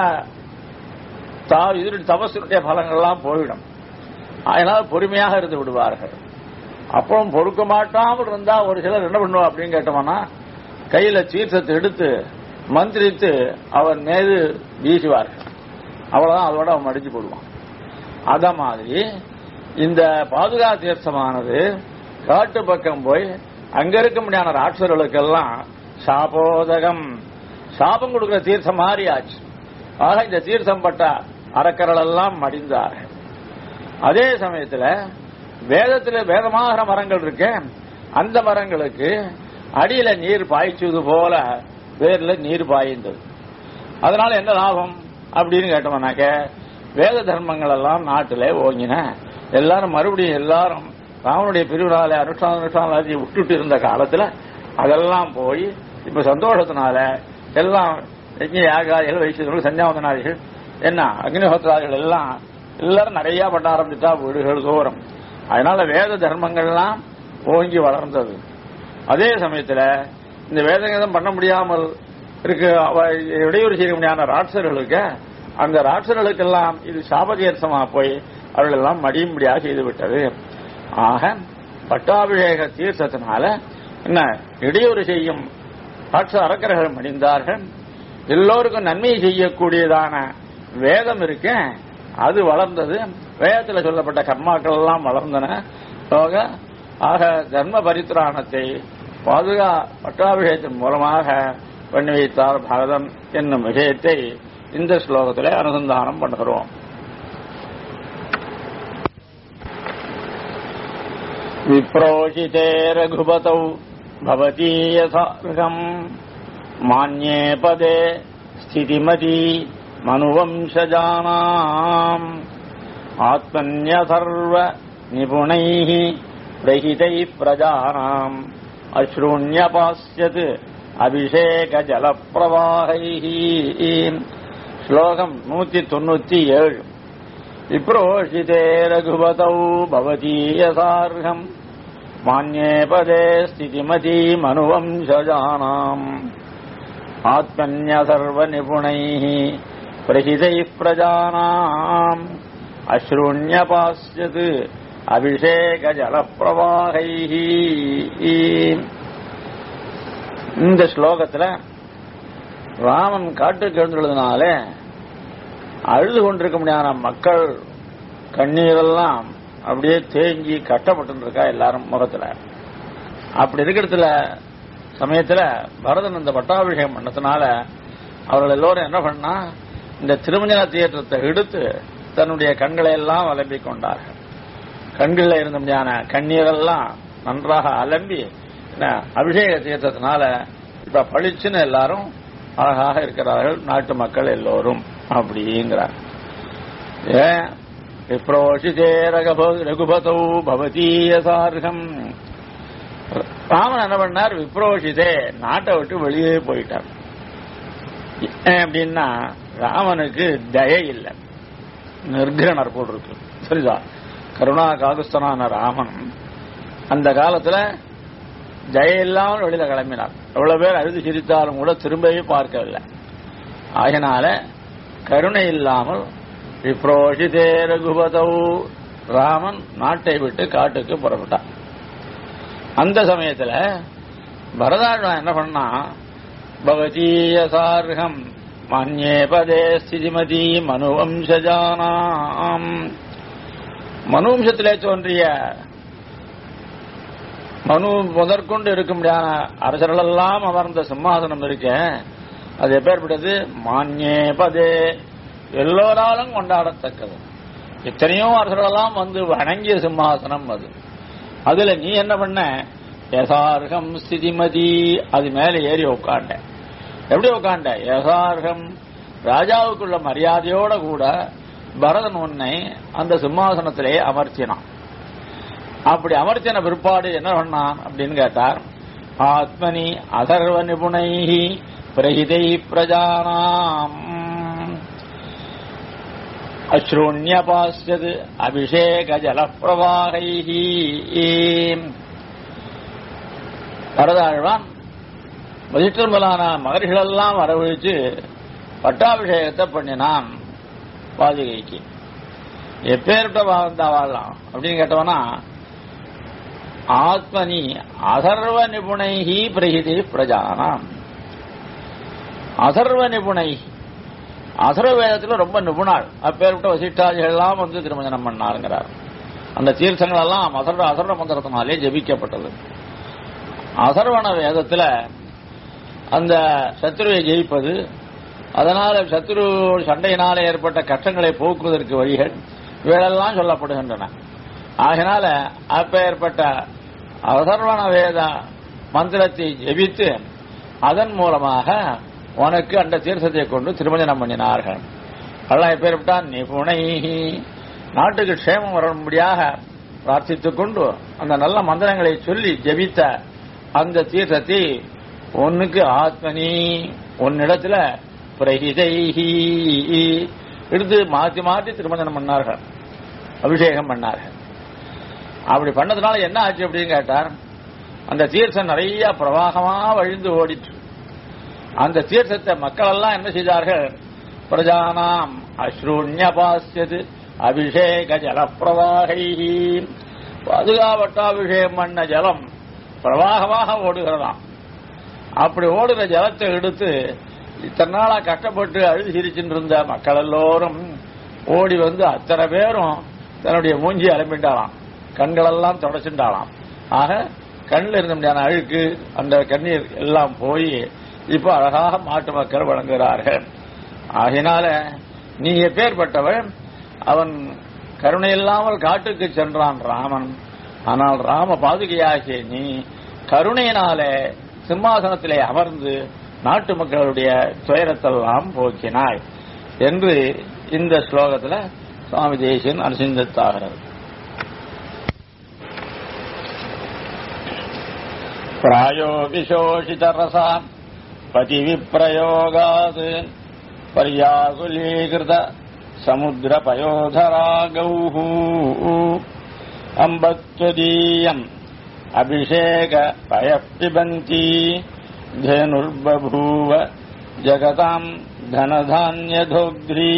தா இது தபசுடைய பலங்கள்லாம் போயிடும் அதனால பொறுமையாக இருந்து விடுவார்கள் அப்புறம் பொறுக்க மாட்டாமல் இருந்தா ஒரு சிலர் என்ன பண்ணுவா அப்படின்னு கேட்டோம்னா கையில தீர்த்தத்தை எடுத்து மந்திரித்து அவன் மீது வீசுவார்கள் அவ்வளவுதான் அதோட அவன் மடிச்சு போடுவான் அத மாதிரி இந்த பாதுகா தீர்த்தமானது காட்டு பக்கம் போய் அங்க இருக்க முடியாத ராட்சர்களுக்கெல்லாம் சாபோதகம் சாபம் கொடுக்கிற தீர்த்தம் மாதிரி ஆச்சு ஆக இந்த தீர்த்தம் பட்ட அறக்கர்கள் எல்லாம் மடிந்தார்கள் அதே சமயத்துல வேதத்துல வேதமாகிற மரங்கள் இருக்கு அந்த மரங்களுக்கு அடியில நீர் பாய்ச்சுவது போல வேர்ல நீர் பாய்ந்தது அதனால என்ன லாபம் அப்படின்னு கேட்டோம்னாக்க வேத தர்மங்கள் எல்லாம் நாட்டில ஓங்கின எல்லாரும் மறுபடியும் எல்லாரும் ராவனுடைய பிரிவினால அனுஷ்டான அனுஷ்டானம் விட்டுட்டு இருந்த காலத்துல அதெல்லாம் போய் இப்ப சந்தோஷத்தினால எல்லாம் யஜ்ஞ யாகாதிகள் வைசியர்கள் சஞ்சாவந்தனாதிகள் என்ன அக்னிஹோத்திராதிகள் எல்லாம் எல்லாரும் நிறைய பண்ண ஆரம்பிச்சுட்டா வீடுகள் தோறும் அதனால வேத தர்மங்கள்லாம் ஓங்கி வளர்ந்தது அதே சமயத்துல இந்த வேதங்கதம் பண்ண முடியாமல் இருக்கு அவ- இடையூறு செய்ய முடியாத ராட்சர்களுக்கு அந்த ராட்சர்களுக்கெல்லாம் இது சாபதீர்த்தமா போய் அவர்கள் எல்லாம் மடியும்படியாக செய்து விட்டது ஆக பட்டாபிஷேக தீர்த்தத்தினால என்ன இடையூறு செய்யும் ராட்ச அரக்கர்கள் மடிந்தார்கள் எல்லோருக்கும் நன்மை செய்யக்கூடியதான வேதம் இருக்க அது வளர்ந்தது வேதத்தில் சொல்லப்பட்ட கர்மாக்கள் எல்லாம் வளர்ந்தன ஆக ஆக தர்ம பரித்ராணத்தை பாதுகா பட்டாபிஷேகத்தின் மூலமாக பண்ணி வைத்தார் பாரதம் என்னும் விஷயத்தை இந்த ஸ்லோகத்திலே அனுசந்தானம் பண்ணுகிறோம் विप्रोषिते रघुपतौ भवती यथार्हम् मान्ये पदे स्थितिमती मनुवंशजानाम् आत्मन्यथर्व निपुणैः प्रहितैः प्रजानाम् अश्रूण्यपास्यत् अभिषेकजलप्रवाहैः श्लोकम् नूति தொண்ணூத்தி ஏழு विप्रोषिते रघुपतौ भवतीयसार्हम् मान्ये पदे स्थितिमतीमनुवंशजानाम् आत्मन्यसर्वनिपुणैः प्रहितैः प्रजानाम् अश्रूण्यपास्यत् அபிஷேகஜலப்பிரவாகைः இந்த ஸ்லோகத்துல ராமன் காட்டுக்கு எழுந்துள்ளதுனால அழுது கொண்டிருக்க முடியாத மக்கள் கண்ணீரெல்லாம் அப்படியே தேங்கி கட்டப்பட்டு இருக்கா எல்லாரும் முகத்துல அப்படி இருக்கிறதுல சமயத்துல பரதன் இந்த பட்டாபிஷேகம் பண்ணதுனால அவர்கள் எல்லோரும் என்ன பண்ணா இந்த திருமஞ்சன தீர்த்தத்தை எடுத்து தன்னுடைய கண்களை எல்லாம் அலம்பிக் கொண்டார்கள் கண்களில் இருந்த முடியாத கண்ணீரெல்லாம் நன்றாக அலம்பி என்ன, அபிஷேக தீர்த்தத்தினால இப்ப பளிச்சுன்னு எல்லாரும் அழகாக இருக்கிறார்கள் நாட்டு மக்கள் எல்லோரும் அப்படிங்கிறார் ஏன் விப்ரோஷிதே ரகப- ரகுபதௌ பவதீயசார்கம் ராமன் என்ன பண்ணார் விப்ரோஷிதே நாட்டை விட்டு வெளியே போயிட்டார் ஏன் அப்படின்னா ராமனுக்கு தயை இல்லை நிர்கிரணர் போல் இருக்கு சரிதா கருணா காகுஸ்தனான ராமன் அந்த காலத்துல ஜெயம் இல்லாமல் வெளியில கிளம்பினார் எவ்வளவு பேர் அழுது சிரித்தாலும் கூட திரும்பவே பார்க்கவில்லை ஆகினால கருணை இல்லாமல் விப்ரோஷிதே ரகுபதௌ ராமன் நாட்டை விட்டு காட்டுக்கு புறப்பட்டான் அந்த சமயத்துல பரதாழ்வான் என்ன பண்ணா பவதீய சார்கம் மன்யே பதே ஸ்திதிமதி மனுவம்சஜானாம் மனுவம்சத்திலே தோன்றிய மனு முதற்கொண்டு இருக்கும்படியான அரசர்களெல்லாம் அமர்ந்த சிம்மாசனம் இருக்க அது எப்பேற்பட்டது மான்யே பதே எல்லோராலும் கொண்டாடத்தக்கது எத்தனையோ அரசர்களெல்லாம் வந்து வணங்கிய சிம்மாசனம் அது அதுல நீ என்ன பண்ண யசார்கம் ஸ்திதிமதி அது மேல ஏறி உட்காண்ட எப்படி உட்காண்ட யசார்கம் ராஜாவுக்குள்ள மரியாதையோட கூட பரதன் உன்னை அந்த சிம்மாசனத்திலே அமர்த்தினான் அப்படி அமர்த்தின பிற்பாடு என்ன பண்ணான் அப்படின்னு கேட்டார் ஆத்மனி அதர்வ நிபுணை பிரகிதை பிரஜானாம் அஸ்ரூண்யபாஸ்யது அபிஷேக ஜலப்பிரவாகை வரதாழ்வான் வசிஷ்டர்மலான மகர்ஷிகளெல்லாம் வரவழைச்சு பட்டாபிஷேகத்தை பண்ணினான் பாதுகைக்கு எப்பேற்பட்ட வாழ்ந்தா வாழலாம் அப்படின்னு கேட்டவனா ஆத்மனி அதர்வ நிபுணைஹி பிரகிதி பிரஜானாம் அதர்வ நிபுணை அசர்வ வேதத்துல ரொம்ப நிபுணாள் அப்பேற்பட்ட வசிஷ்டாதிகள் எல்லாம் வந்து திருமணம் பண்ணாருங்கிறார் அந்த தீர்த்தங்கள் எல்லாம் அசர்வ அசர்வ மந்திரத்தினாலே ஜபிக்கப்பட்டது அசர்வண வேதத்துல அந்த சத்ருவை ஜெயிப்பது அதனால சத்ரு சண்டையினால ஏற்பட்ட கஷ்டங்களை போக்குவதற்கு வழிகள் இவையெல்லாம் சொல்லப்படுகின்றன ஆகினால அப்பேற்பட்ட அதர்வண வேத மந்திரத்தை ஜெபித்து அதன் மூலமாக உனக்கு அந்த தீர்த்தத்தை கொண்டு திருமணம் பண்ணினார்கள் அல்லாஹ் எப்பேற்பட்டான் நிபுணை நாட்டுக்கு க்ஷேமம் வரும்படியாக பிரார்த்தித்துக் கொண்டு அந்த நல்ல மந்திரங்களை சொல்லி ஜெபித்த அந்த தீர்த்தத்தை உன்னுக்கு ஆத்மனி உன்னிடத்துல பிரகிதைஹி எடுத்து மாற்றி மாற்றி திருமணம் பண்ணார்கள் அபிஷேகம் பண்ணார்கள் அப்படி பண்ணதுனால என்ன ஆச்சு அப்படின்னு கேட்டார் அந்த தீர்த்தம் நிறைய பிரவாகமா வழிந்து ஓடிட்டு அந்த தீர்த்தத்தை மக்கள் எல்லாம் என்ன செய்தார்கள் பிரஜானாம் அஸ்ரூண்யபாசியது அபிஷேக ஜலப்பிரவாகை பாதுகாவட்டாபிஷேகம் பண்ண ஜலம் பிரவாகமாக ஓடுகிறதாம் அப்படி ஓடுகிற ஜலத்தை எடுத்து இத்தனை நாளா கஷ்டப்பட்டு அழுது சிரிச்சுட்டு இருந்த மக்கள் எல்லோரும் ஓடி வந்து அத்தனை பேரும் தன்னுடைய மூஞ்சி அலம்பிட்டாலாம் கண்களெல்லாம் தொடச்சுட்டாலாம் ஆக கண்ணில் இருந்த முடியாத அழுக்கு அந்த கண்ணீர் எல்லாம் போய் இப்போ அழகாக மாட்டு மக்கள் வழங்குகிறார்கள் ஆகினால நீ எப்பேற்பட்டவன் அவன் கருணை இல்லாமல் காட்டுக்கு சென்றான் ராமன் ஆனால் ராம பாதுகையாகிய நீ கருணையினாலே சிம்மாசனத்திலே அமர்ந்து நாட்டு மக்களுடைய துயரத்தெல்லாம் போக்கினாய் என்று இந்த ஸ்லோகத்தில் சுவாமி தேசியன் அனுசிந்தத்தாகிறது प्रायो विशोषितरसा पतिविप्रयोगात् पर्याकुलीकृत समुद्रपयोधरागौः अम्बत्वदीयम् अभिषेकपयः पिबन्ती धेनुर्बभूव जगताम् धनधान्यधोग्ध्री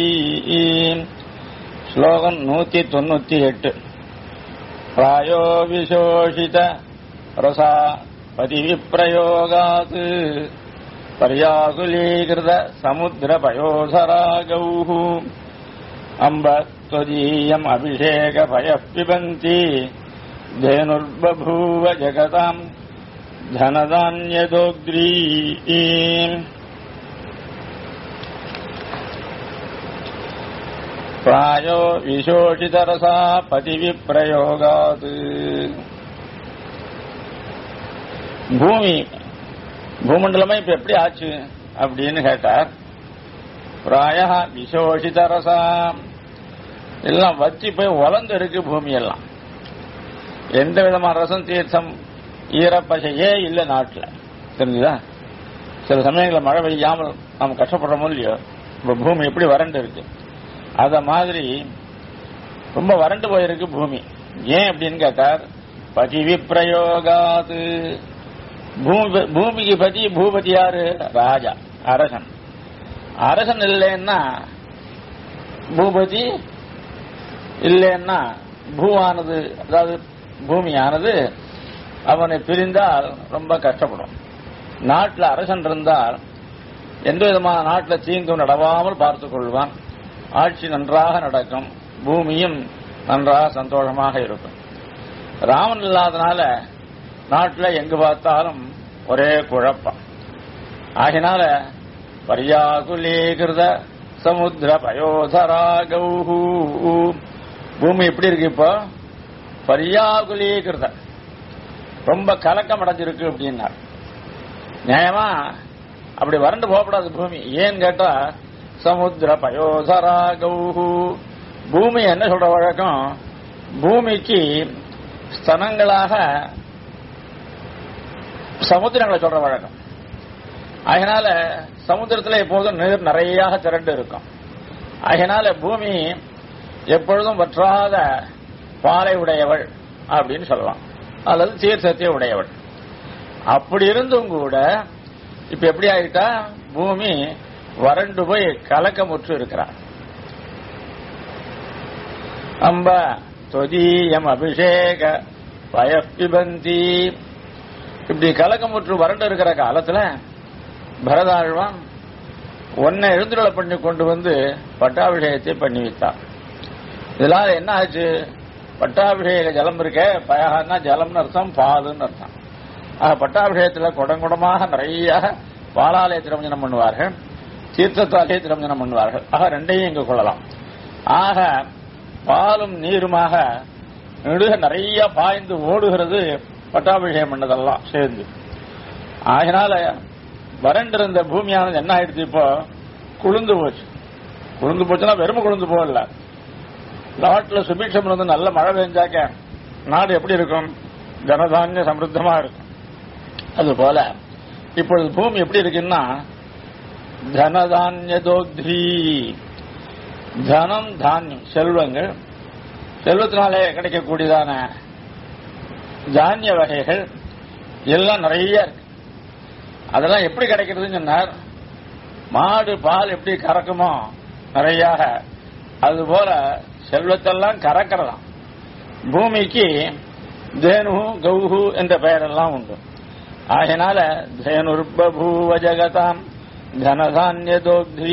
श्लोकम् नूति தொண்ணூத்தி எட்டு प्रायो विशोषित रसा पतिविप्रयोगात् पर्याकुलीकृत समुद्रपयोधरागौः अम्ब त्वदीयम् अभिषेकपयः पिबन्ति धेनुर्बभूव जगताम् धनधान्यदोग्री प्रायो विशोषितरसा पतिविप्रयोगात् பூமி பூமண்டலமே இப்ப எப்படி ஆச்சு அப்படின்னு கேட்டார் பிராய விசோஷித ரசம் எல்லாம் வத்தி போய் வளர்ந்து இருக்கு பூமி எல்லாம் எந்த விதமான ரசம் தீர்த்தம் ஈரப்பசையே இல்லை நாட்டில் தெரிஞ்சுதா சில சமயங்களில் மழை பெய்யாமல் நாம் கஷ்டப்படுறோமோ இல்லையோ இப்ப பூமி எப்படி வறண்டு இருக்கு அத மாதிரி ரொம்ப வறண்டு போயிருக்கு பூமி ஏன் அப்படின்னு கேட்டார் பதிவி பிரயோகாது பூமி பூமிக்கு பதி பூபதி யாரு ராஜா அரசன் அரசன் இல்லைன்னா பூபதி இல்லைன்னா பூவானது அதாவது பூமியானது அவனை பிரிந்தால் ரொம்ப கஷ்டப்படும் நாட்டில் அரசன் இருந்தால் எந்த விதமான நாட்டில் தீங்கும் நடவாமல் பார்த்துக் கொள்வான் ஆட்சி நன்றாக நடக்கும் பூமியும் நன்றாக சந்தோஷமாக இருக்கும் ராமன் இல்லாதனால நாட்டில் எங்கு பார்த்தாலும் ஒரே குழப்பம் ஆகினால பரியாகுலீகிருத சமுத்திர பயோதரா கௌஹு பூமி எப்படி இருக்கு இப்போ பரியாகுலீகிருத ரொம்ப கலக்கம் அடைஞ்சிருக்கு அப்படின்னார் நியாயமா அப்படி வறண்டு போகக்கூடாது பூமி ஏன்னு கேட்டா சமுத்திர பயோதரா கௌஹு பூமி என்ன சொல்ற வழக்கம் பூமிக்கு ஸ்தனங்களாக சமுத்திரங்களை சொல்ற வழக்கம் அதனால சமுத்திரத்தில் எப்போதும் நீர் நிறைய திரண்டு இருக்கும் அதனால பூமி எப்பொழுதும் வற்றாத பாலை உடையவள் அப்படின்னு சொல்லலாம் அல்லது தீர்த்தத்தை உடையவள் அப்படி இருந்தும் கூட இப்ப எப்படி ஆயிருக்கா பூமி வறண்டு போய் கலக்கமுற்று இருக்கிறார் அம்ப தொதீயம் அபிஷேக பயப்பிபந்தி இப்படி கலக்கமுற்று வறண்டு இருக்கிற காலத்துல பரதாழ்வான் ஒன்னை எழுந்துருளை பண்ணி கொண்டு வந்து பட்டாபிஷேகத்தை பண்ணி வைத்தான் இதனால என்ன ஆச்சு பட்டாபிஷேக ஜலம் இருக்க பயகான்னா ஜலம்னு அர்த்தம் பாலுன்னு அர்த்தம் ஆக பட்டாபிஷேகத்தில் குடங்குடமாக நிறைய பாலாலய திருமஞ்சனம் பண்ணுவார்கள் தீர்த்தத்தாலே திருமஞ்சனம் பண்ணுவார்கள் ஆக ரெண்டையும் இங்கு கொள்ளலாம் ஆக பாலும் நீருமாக நெடுக நிறைய பாய்ந்து ஓடுகிறது பட்டாபிஷேகம் பண்ணதெல்லாம் சேர்ந்து ஆகினால வறண்டிருந்த பூமியானது என்ன ஆயிடுச்சு இப்போ குளிர்ந்து போச்சு குளிர்ந்து போச்சுன்னா வெறும் குளிர்ந்து போகல நாட்டில் சுபிக்ஷம் இருந்து நல்ல மழை பெஞ்சாக்க நாடு எப்படி இருக்கும் ஜனதானிய சமிருத்தமா இருக்கும் அது போல இப்பொழுது பூமி எப்படி இருக்குன்னா தனதானியதோத்ரி தனம் தானியம் செல்வங்கள் செல்வத்தினாலே கிடைக்கக்கூடியதான தானிய வகைகள் எல்லாம் நிறைய இருக்கு அதெல்லாம் எப்படி கிடைக்கிறதுன்னு சொன்னார் மாடு பால் எப்படி கறக்குமோ நிறையாக அதுபோல செல்வத்தெல்லாம் கறக்கிறதாம் பூமிக்கு தேனு கௌஹு என்ற பெயரெல்லாம் உண்டு ஆகையினால தேனுர்பூவ ஜகதாம் தனதானியதோக்தி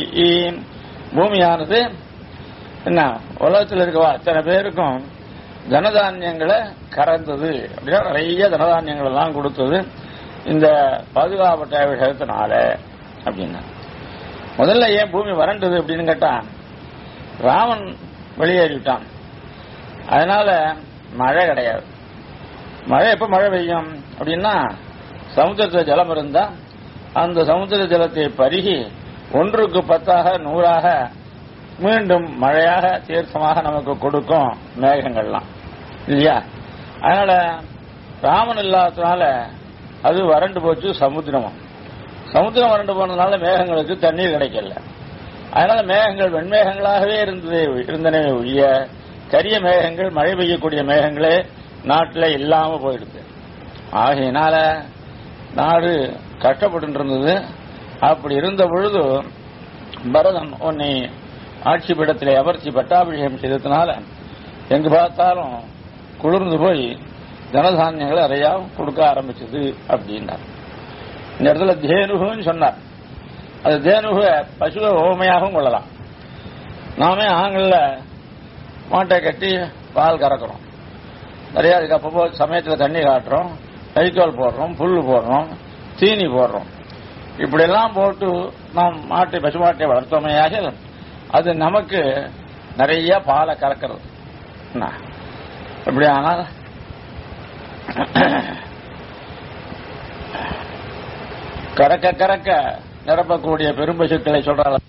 பூமியானது என்ன உலகத்தில் இருக்கவா அத்தனை பேருக்கும் தனதானியங்களை கறந்தது அப்படின்னா நிறைய தனதானியங்கள் எல்லாம் கொடுத்தது இந்த பாதுகாப்பட்ட விஷயத்தினால அப்படின்னா முதல்ல ஏன் பூமி வறண்டது அப்படின்னு கேட்டா ராமன் வெளியேறிவிட்டான் அதனால மழை கிடையாது மழை எப்ப மழை பெய்யும் அப்படின்னா சமுத்திரத்தில் ஜலம் இருந்தா அந்த சமுத்திர ஜலத்தை பருகி ஒன்றுக்கு பத்தாக நூறாக மீண்டும் மழையாக தீர்த்தமாக நமக்கு கொடுக்கும் மேகங்கள்லாம் இல்லையா அதனால ராமன் இல்லாததுனால அது வறண்டு போச்சு சமுத்திரமும் சமுத்திரம் வறண்டு போனதுனால மேகங்களுக்கு தண்ணீர் கிடைக்கல அதனால மேகங்கள் வெண்மேகங்களாகவே இருந்ததே இருந்தனவே ஒழிய கரிய மேகங்கள் மழை பெய்யக்கூடிய மேகங்களே நாட்டில் இல்லாம போயிடுது ஆகையினால நாடு கஷ்டப்பட்டு இருந்தது அப்படி இருந்த பொழுது பரதன் உன்னை ஆட்சி பீடத்திலே அமர்த்தி பட்டாபிஷேகம் செய்ததுனால எங்கு பார்த்தாலும் குளிர்ந்து போய் தனதானியங்களை நிறையா கொடுக்க ஆரம்பிச்சது அப்படின்னார் இந்த இடத்துல தேனுகுன்னு சொன்னார் அது தேனுக பசுவை ஓமையாகவும் கொள்ளலாம் நாமே ஆங்கில மாட்டை கட்டி பால் கறக்கிறோம் நிறைய அதுக்கு அப்பப்போ சமயத்தில் தண்ணி காட்டுறோம் கைக்கோல் போடுறோம் புல் போடுறோம் தீனி போடுறோம் இப்படியெல்லாம் போட்டு நாம் மாட்டை பசுமாட்டை வளர்த்தோமையாக அது நமக்கு நிறைய பாலை கறக்கிறது என்ன? இப்படி ஆனால் கறக்க கறக்க நிரப்பக்கூடிய பெரும்பசுக்களை சொல்றாங்க